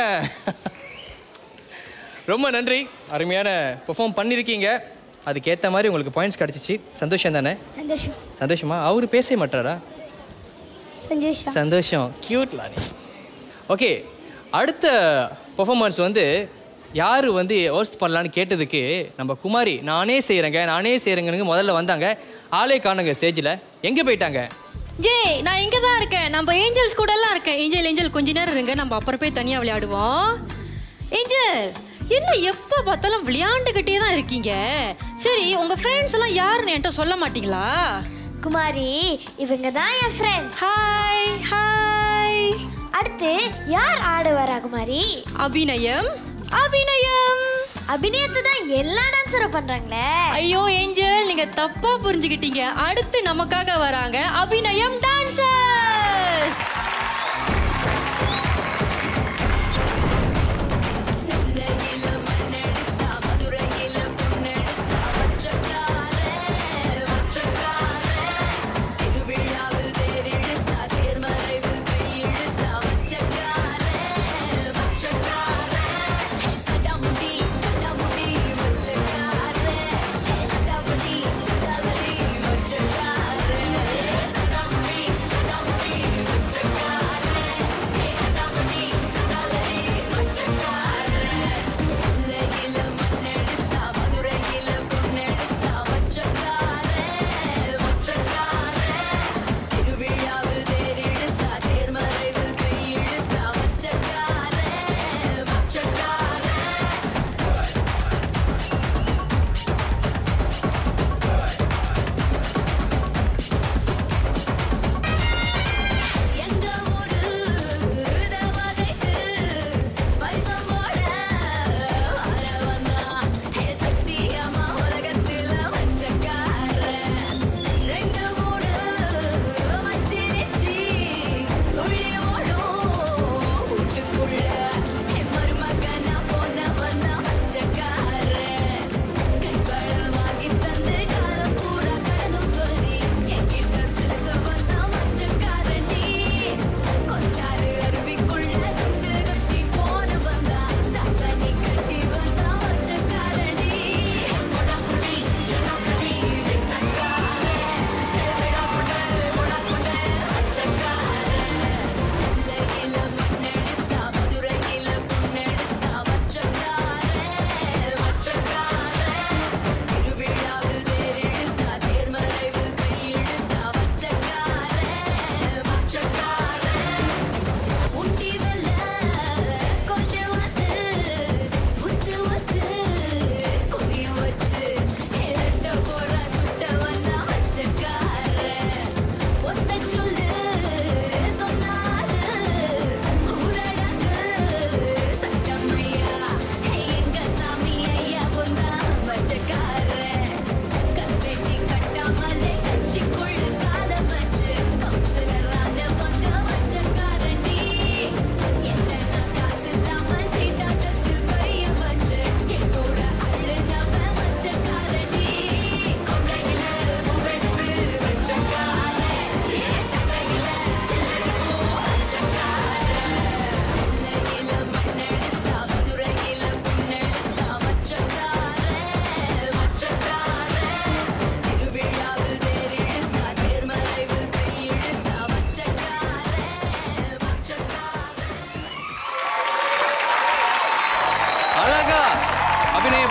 ரொம்ப நன்றி அருமையான பெர்ஃபார்ம் பண்ணியிருக்கீங்க அதுக்கேற்ற மாதிரி உங்களுக்கு பாயிண்ட்ஸ் கிடச்சிச்சு சந்தோஷம் தானே சந்தோஷம் சந்தோஷமா அவர் பேச மாட்டாரா சந்தோஷம் சந்தோஷம் கியூட்லா நீ ஓகே அடுத்த பெர்ஃபார்மன்ஸ் வந்து யார் வந்து ஹோஸ்ட் பண்ணலான்னு கேட்டதுக்கு நம்ம குமாரி நானே செய்கிறேங்க நானே செய்கிறேங்கன்னு முதல்ல வந்தாங்க ஆளே காணுங்க ஸ்டேஜில் எங்கே போயிட்டாங்க ஜெய் நான் இங்கே தான் இருக்கேன் நம்ம ஏஞ்சல்ஸ் கூட எல்லாம் இருக்கேன் ஏஞ்சல் ஏஞ்சல் கொஞ்ச நேரம் இருங்க நம்ம அப்புறம் போய் தனியாக விளையாடுவோம் ஏஞ்சல் என்ன எப்போ பார்த்தாலும் விளையாண்டுக்கிட்டே தான் இருக்கீங்க சரி உங்கள் ஃப்ரெண்ட்ஸ் எல்லாம் யாருன்னு என்கிட்ட சொல்ல மாட்டீங்களா குமாரி இவங்க தான் என் ஃப்ரெண்ட்ஸ் ஹாய் ஹாய் அடுத்து யார் ஆட வரா குமாரி அபிநயம் அபிநயம் அபிநயத்தை தான் எல்லா டான்ஸரும் பண்றாங்களே ஐயோ ஏஞ்சல் நீங்க தப்பா புரிஞ்சுக்கிட்டீங்க அடுத்து நமக்காக வராங்க அபிநயம் டான்சர்ஸ் மச்சக்காரே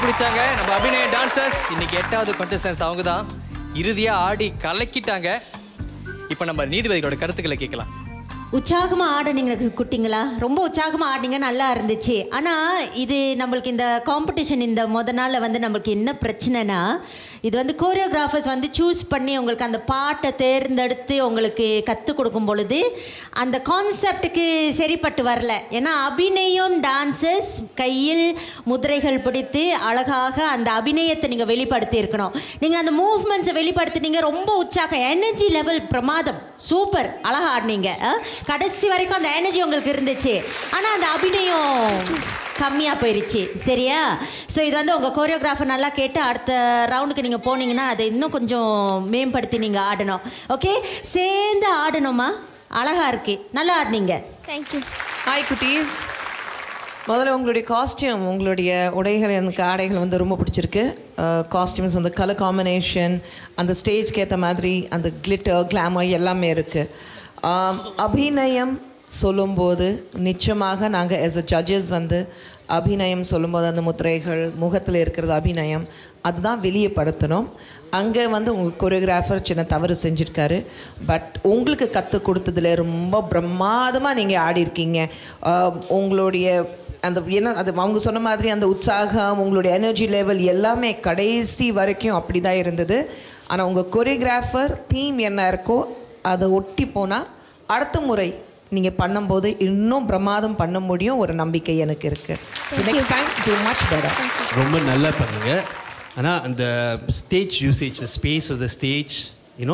முடிச்சாங்க நம்ம அபிநய டான்சர்ஸ் இன்னைக்கு எட்டாவது contestants அவங்க தான் இறுதியா ஆடி கலக்கிட்டாங்க இப்போ நம்ம நீதிபதிகளோட கருத்துக்களை கேட்கலாம் உற்சாகமா ஆடுனீங்க குட்டிங்களா ரொம்ப உற்சாகமா ஆடினீங்க நல்லா இருந்துச்சு ஆனா இது நம்மளுக்கு இந்த காம்படிஷன் இந்த முத நாள்ல வந்து நம்மளுக்கு என்ன பிரச்சனைனா இது வந்து கோரியோகிராஃபர்ஸ் வந்து சூஸ் பண்ணி உங்களுக்கு அந்த பாட்டை தேர்ந்தெடுத்து உங்களுக்கு கற்றுக் கொடுக்கும் பொழுது அந்த கான்செப்டுக்கு சரிப்பட்டு வரல ஏன்னா அபிநயம் டான்சஸ் கையில் முதிரைகள் பிடித்து அழகாக அந்த அபிநயத்தை நீங்கள் வெளிப்படுத்தி இருக்கணும் நீங்கள் அந்த மூவ்மெண்ட்ஸை வெளிப்படுத்தினீங்க ரொம்ப உற்சாகம் எனர்ஜி லெவல் பிரமாதம் சூப்பர் அழகா ஆடினீங்க அஹ்? கடைசி வரைக்கும் அந்த எனர்ஜி உங்களுக்கு இருந்துச்சு ஆனால் அந்த அபிநயம் கம்மியாக போயிருச்சு சரியா ஸோ இது வந்து உங்கள் கோரியோகிராஃபர் நல்லா கேட்டு அடுத்த ரவுண்டுக்கு நீங்கள் போனீங்கன்னா அதை இன்னும் கொஞ்சம் மேம்படுத்தி நீங்கள் ஆடணும் ஓகே சேர்ந்து ஆடணுமா அழகா இருக்கு நல்லா ஆடினீங்க தேங்க்யூ ஹாய் குட்டீஸ் முதல்ல உங்களுடைய காஸ்டியூம் உங்களுடைய உடைகள் எனக்கு ஆடைகள் வந்து ரொம்ப பிடிச்சிருக்கு காஸ்டியூம்ஸ் வந்து கலர் காம்பினேஷன் அந்த ஸ்டேஜ்க்கு ஏற்ற மாதிரி அந்த கிளிட்டர் கிளாமர் எல்லாமே இருக்குது அபிநயம் சொல்லும்போது நிச்சயமாக நாங்கள் as a ஜட்ஜஸ் வந்து அபிநயம் சொல்லும்போது அந்த முத்திரைகள் முகத்தில் இருக்கிறது அபிநயம் அதுதான் வெளியப்படுத்தணும் அங்கே வந்து உங்கள் கொரியோகிராஃபர் சின்ன தவறு செஞ்சுருக்காரு பட் உங்களுக்கு கற்றுக் கொடுத்ததுல ரொம்ப பிரமாதமாக நீங்கள் ஆடிருக்கீங்க ஆஹ் உங்களுடைய அந்த என்ன அது அவங்க சொன்ன மாதிரி அந்த உற்சாகம் உங்களுடைய எனர்ஜி லெவல் எல்லாமே கடைசி வரைக்கும் அப்படி தான் இருந்தது ஆனால் உங்கள் கொரியோகிராஃபர் தீம் என்ன இருக்கோ அதை ஒட்டி போனால் அடுத்த முறை நீங்கள் பண்ணும்போது இன்னும் பிரமாதம் பண்ண முடியும் ஒரு நம்பிக்கை எனக்கு இருக்குது so next time too much better ரொம்ப நல்லா பண்ணுங்க ஆனால் அந்த stage usage the space of the stage you know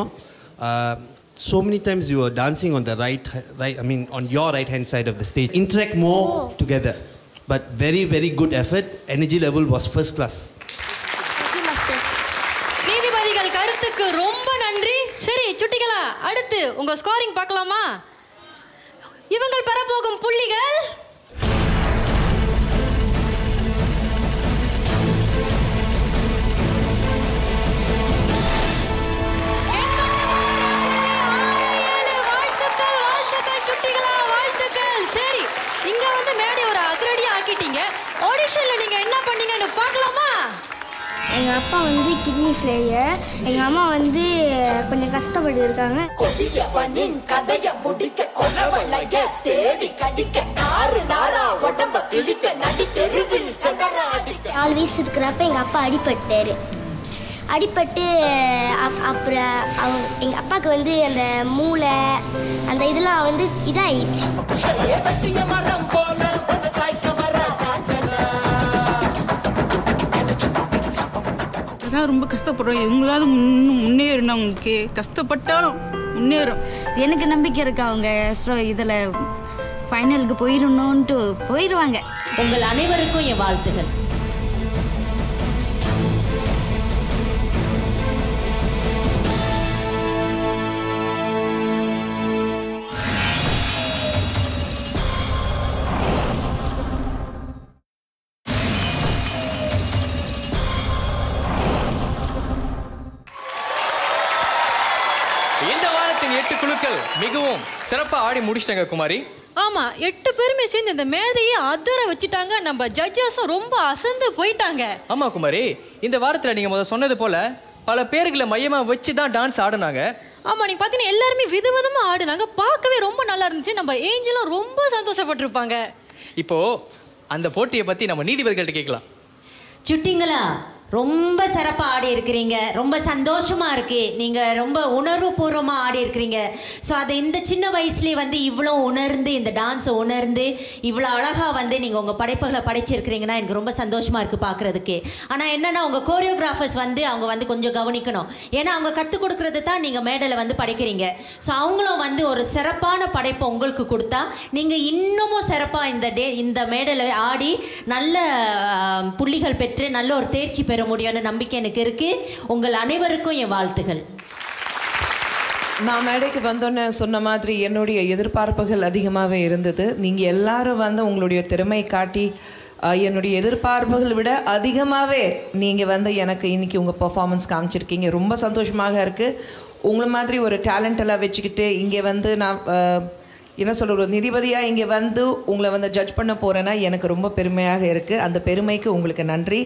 so many times you are dancing on the right right i mean on your right hand side of the stage interact more together but very very good effort energy level was first class நீதிபதிகள் கருத்துக்கு ரொம்ப நன்றி சரி சுட்டிகளா அடுத்து உங்க ஸ்கோரிங் பார்க்கலாமா இவங்கள் பெறப்போகும் புள்ளிகள் வாழ்த்துக்கள் வாழ்த்துக்கள் சுட்டிகளா வாழ்த்துக்கள் சரி இங்க வந்து மேடை ஒரு அதிரடியா ஆக்கிட்டீங்க ஆடிஷன்ல நீங்க என்ன பண்ணீங்கன்னு பார்க்கலாமா எங்கள் அப்பா வந்து கிட்னி ஃபெயிலியர் எங்கள் அம்மா வந்து கொஞ்சம் கஷ்டப்பட்டு இருக்காங்க கொடியவனின் கதைய முடிக்க கொலவளைய தேடி கடிக்க நாறு நாரா உடம்ப கிழிக்க நடி தெருவில் சதராடிக்க நாலு வயசு இருக்கிறப்ப எங்கள் அப்பா அடிபட்டாரு அடிபட்டு அப் அப்புறம் அவங்க எங்கள் அப்பாவுக்கு வந்து அந்த மூளை அந்த இதெல்லாம் வந்து இதாகிடுச்சு ஏவத்திய மரம் போல உன்னை சாய்க்க வர காஞ்சனா அதான் ரொம்ப கஷ்டப்படுறோம் இவங்களாவது இன்னும் முன்னேறணும் அவங்களுக்கு கஷ்டப்பட்டாலும் முன்னேறும் எனக்கு நம்பிக்கை இருக்கு அவங்க ஸ்ட்ரோ இதில் ஃபைனலுக்கு போயிடணுன்ட்டு போயிடுவாங்க உங்கள் அனைவருக்கும் என் வாழ்த்துகள் இந்த வாரத்தின் எட்டு குழுக்கள் மிகவும் சிறப்பா ஆடி முடிச்சிட்டாங்க குமாரி ஆமா எட்டு பேருமே சேர்ந்து இந்த மேடையை அதிர வச்சுட்டாங்க நம்ம ஜட்ஜஸும் ரொம்ப அசந்து போயிட்டாங்க ஆமா குமாரி இந்த வாரத்துல நீங்க முத சொன்னது போல பல பேர்களை மையமா வச்சு தான் டான்ஸ் ஆடுனாங்க ஆமா நீங்க பாத்தீங்கன்னா எல்லாருமே விதவிதமா ஆடுனாங்க பார்க்கவே ரொம்ப நல்லா இருந்துச்சு நம்ம ஏஞ்சலும் ரொம்ப சந்தோஷப்பட்டிருப்பாங்க இப்போ அந்த போட்டியை பத்தி நம்ம நீதிபதிகள்கிட்ட கேட்கலாம் சுட்டிங்களா ரொம்ப சிறப்பாக ஆடி இருக்கிறீங்க ரொம்ப சந்தோஷமா இருக்கு நீங்க ரொம்ப உணர்வுபூர்வமாக ஆடி இருக்கிறீங்க ஸோ அதை இந்த சின்ன வயசுலேயே வந்து இவ்வளோ உணர்ந்து இந்த டான்ஸை உணர்ந்து இவ்வளோ அழகா வந்து நீங்க உங்க படைப்புகளை படைச்சிருக்கிறீங்கன்னா எனக்கு ரொம்ப சந்தோஷமா இருக்கு பார்க்கறதுக்கு ஆனா என்னன்னா உங்க கோரியோகிராஃபர்ஸ் வந்து அவங்க வந்து கொஞ்சம் கவனிக்கணும் ஏன்னா அவங்க கற்றுக் கொடுக்கறது தான் நீங்க மேடையில் வந்து படைக்கிறீங்க ஸோ அவங்களும் வந்து ஒரு சிறப்பான படைப்பை உங்களுக்கு கொடுத்தா நீங்க இன்னமும் சிறப்பாக இந்த டே இந்த மேடையில் ஆடி நல்ல ஆஹ், புள்ளிகள் பெற்று நல்ல ஒரு தேர்ச்சி பெற முடியும்னு நம்பிக்கை எனக்கு இருக்கு உங்கள் அனைவருக்கும் என் வாழ்த்துகள் நான் மேடைக்கு வந்தோன்னே சொன்ன மாதிரி என்னுடைய எதிர்பார்ப்புகள் அதிகமாகவே இருந்தது நீங்கள் எல்லாரும் வந்து உங்களுடைய திறமை காட்டி அஹ், என்னுடைய எதிர்பார்ப்புகள் விட அதிகமாகவே நீங்கள் வந்து எனக்கு இன்னைக்கு உங்கள் பெர்ஃபார்மன்ஸ் காமிச்சிருக்கீங்க ரொம்ப சந்தோஷமாக இருக்குது உங்களை மாதிரி ஒரு டேலண்ட் எல்லாம் வச்சுக்கிட்டு இங்கே வந்து நான் அஹ், என்ன சொல்ற ஒரு நிதிபதியாக இங்கே வந்து உங்களை வந்து ஜட்ஜ் பண்ண போகிறேன்னா எனக்கு ரொம்ப பெருமையாக இருக்குது அந்த பெருமைக்கு உங்களுக்கு நன்றி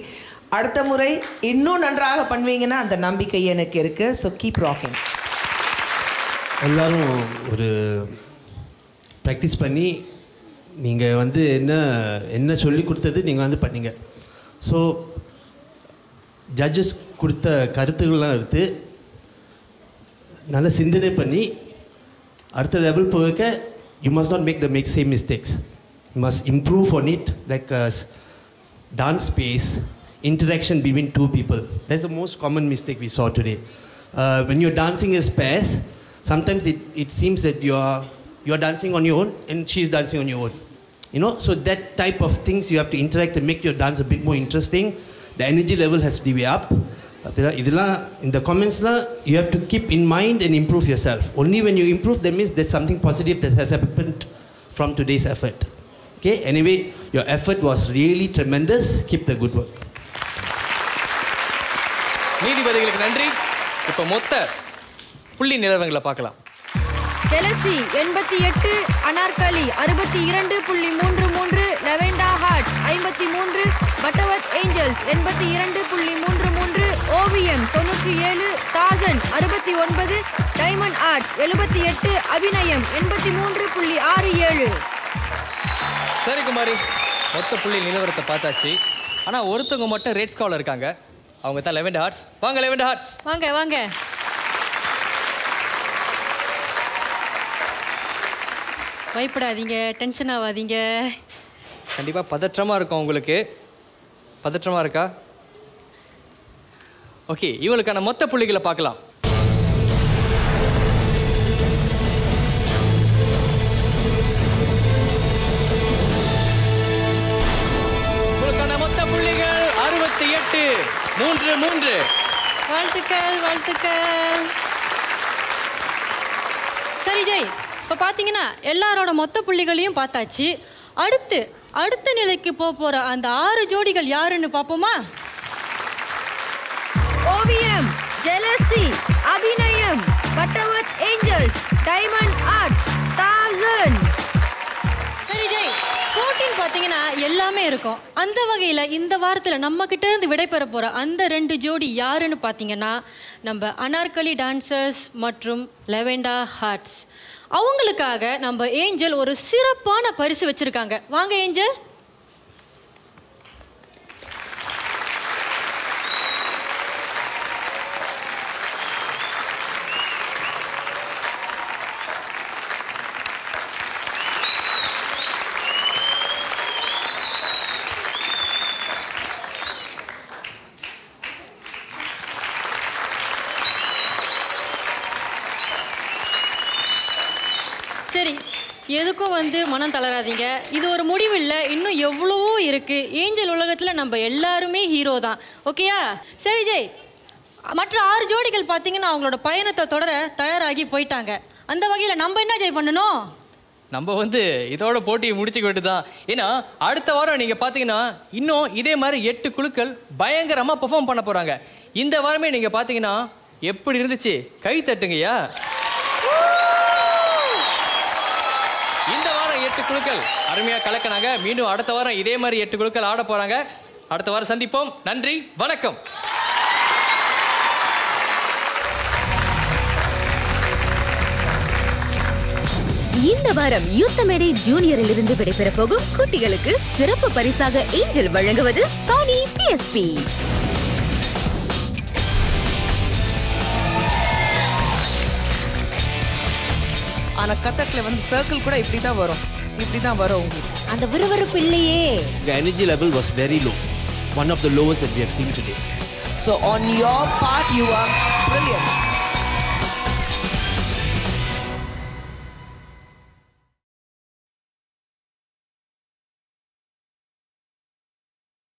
அடுத்த முறை இன்னும் நன்றாக பண்ணுவீங்கன்னா அந்த நம்பிக்கை எனக்கு இருக்கு ஸோ கீப் ராக்கிங் எல்லாரும் ஒரு ப்ராக்டிஸ் பண்ணி நீங்கள் வந்து என்ன என்ன சொல்லி கொடுத்தது நீங்கள் வந்து பண்ணீங்க ஸோ ஜட்ஜஸ் கொடுத்த கருத்துக்கள்லாம் எடுத்து நல்ல சிந்தனை பண்ணி அடுத்த லெவல் போக you must not make the make same mistakes you must improve on it like dance space, interaction between two people. That's the most common mistake we saw today. Uh, when you're dancing as pairs, sometimes it, it seems that you're, you're dancing on your own and she's dancing on your own. You know, so that type of things you have to interact and make your dance a bit more interesting. The energy level has to be up. இதெல்லாம் இதெல்லாம் இந்த கமெண்ட்ஸ்லாம் you have to keep in mind and improve yourself only when you improve that means that something positive that has happened from today's effort Okay, anyway, your effort was really tremendous. Keep the good work. நீதிபதிகளுக்கு நன்றி இப்போ மொத்த புள்ளி நிலவரங்களை பார்க்கலாம் ஜெலசி எண்பத்தி எட்டு அனார்கலி அறுபத்தி இரண்டு புள்ளி மூன்று மூன்று லெவெண்டா ஹார்ட் ஐம்பத்தி மூன்று பட்டவத் ஏஞ்சல்ஸ் எண்பத்தி இரண்டு புள்ளி மூன்று மூன்று ஓவியம் தொண்ணூற்றி ஏழு தாசன் அறுபத்தி ஒன்பது டைமண்ட் ஆர்ட்ஸ் எழுபத்தி எட்டு அபிநயம் எண்பத்தி மூன்று புள்ளி ஆறு ஏழு சரி குமாரி மொத்த புள்ளி நிலவரத்தை பார்த்தாச்சு ஆனால் ஒருத்தவங்க மட்டும் ரேட் ஸ்காலர் இருக்காங்க அவங்க தான் லெவன் ஹார்ட்ஸ் வாங்க லெவன் ஹார்ட்ஸ் வாங்க வாங்க பயப்படாதீங்க டென்ஷன் ஆகாதீங்க கண்டிப்பாக பதற்றமாக இருக்கும் உங்களுக்கு பதற்றமாக இருக்கா ஓகே இவங்களுக்கான மொத்த புள்ளிகளை பார்க்கலாம் உங்களுக்கான மொத்த புள்ளிகள் அறுபத்தி எட்டு மூன்று மூன்று வாழ்த்துக்கள் வாழ்த்துக்கள் சரி ஜெய் இப்போ பார்த்தீங்கன்னா எல்லாரோட மொத்த புள்ளிகளையும் பார்த்தாச்சு அடுத்து அடுத்த நிலைக்கு போக போகிற அந்த ஆறு ஜோடிகள் யாருன்னு பார்ப்போமா ஓவியம் ஜெலசி அபிநயம் பட்டவத் ஏஞ்சல்ஸ் டைமண்ட் ஆர்ட்ஸ் தாசன் சரி ஜெய் போட்டின்னு பார்த்தீங்கன்னா எல்லாமே இருக்கும் அந்த வகையில் இந்த வாரத்தில் நம்ம கிட்ட இருந்து விடைபெற போகிற அந்த ரெண்டு ஜோடி யாருன்னு பார்த்தீங்கன்னா நம்ம அனார்கலி டான்சர்ஸ் மற்றும் லெவெண்டா ஹார்ட்ஸ் அவங்களுக்காக நம்ம ஏஞ்சல் ஒரு சிறப்பான பரிசு வச்சிருக்காங்க வாங்க ஏஞ்சல் சரி எதுக்கும் வந்து மனம் தளராதீங்க இது ஒரு முடிவு இல்லை இன்னும் எவ்வளவோ இருக்கு ஏஞ்சல் உலகத்தில் நம்ம எல்லாருமே ஹீரோ தான் ஓகேயா சரி ஜெய் மற்ற ஆறு ஜோடிகள் பார்த்தீங்கன்னா அவங்களோட பயணத்தை தொடர தயாராகி போயிட்டாங்க அந்த வகையில் நம்ம என்ன ஜெய் பண்ணணும் நம்ம வந்து இதோட போட்டியை முடிச்சுக்க வேண்டியதுதான் ஏன்னா அடுத்த வாரம் நீங்க பாத்தீங்கன்னா இன்னும் இதே மாதிரி எட்டு குழுக்கள் பயங்கரமா பெர்ஃபார்ம் பண்ண போறாங்க இந்த வாரமே நீங்க பாத்தீங்கன்னா எப்படி இருந்துச்சு கை தட்டுங்கய்யா இந்த வாரம் எட்டு குழுக்கள் அருமையா கலக்கினாங்க மீண்டும் அடுத்த வாரம் இதே மாதிரி எட்டு குழுக்கள் ஆட போறாங்க அடுத்த வாரம் சந்திப்போம் நன்றி வணக்கம் இந்த வாரம் யுத்தமேடை ஜூனியரில் இருந்து விடைபெற போகும் குட்டிகளுக்கு சிறப்பு பரிசாக ஏஞ்சல் வழங்குவது சானி பிஎஸ்பி ஆனா கதக்ல வந்து சர்க்கிள் கூட இப்படி தான் வரும் இப்படி தான் வரும் உங்களுக்கு அந்த விறுவிறுப்பு இல்லையே The energy level was very low. One of the lowest that we have seen today. So on your part, you are brilliant.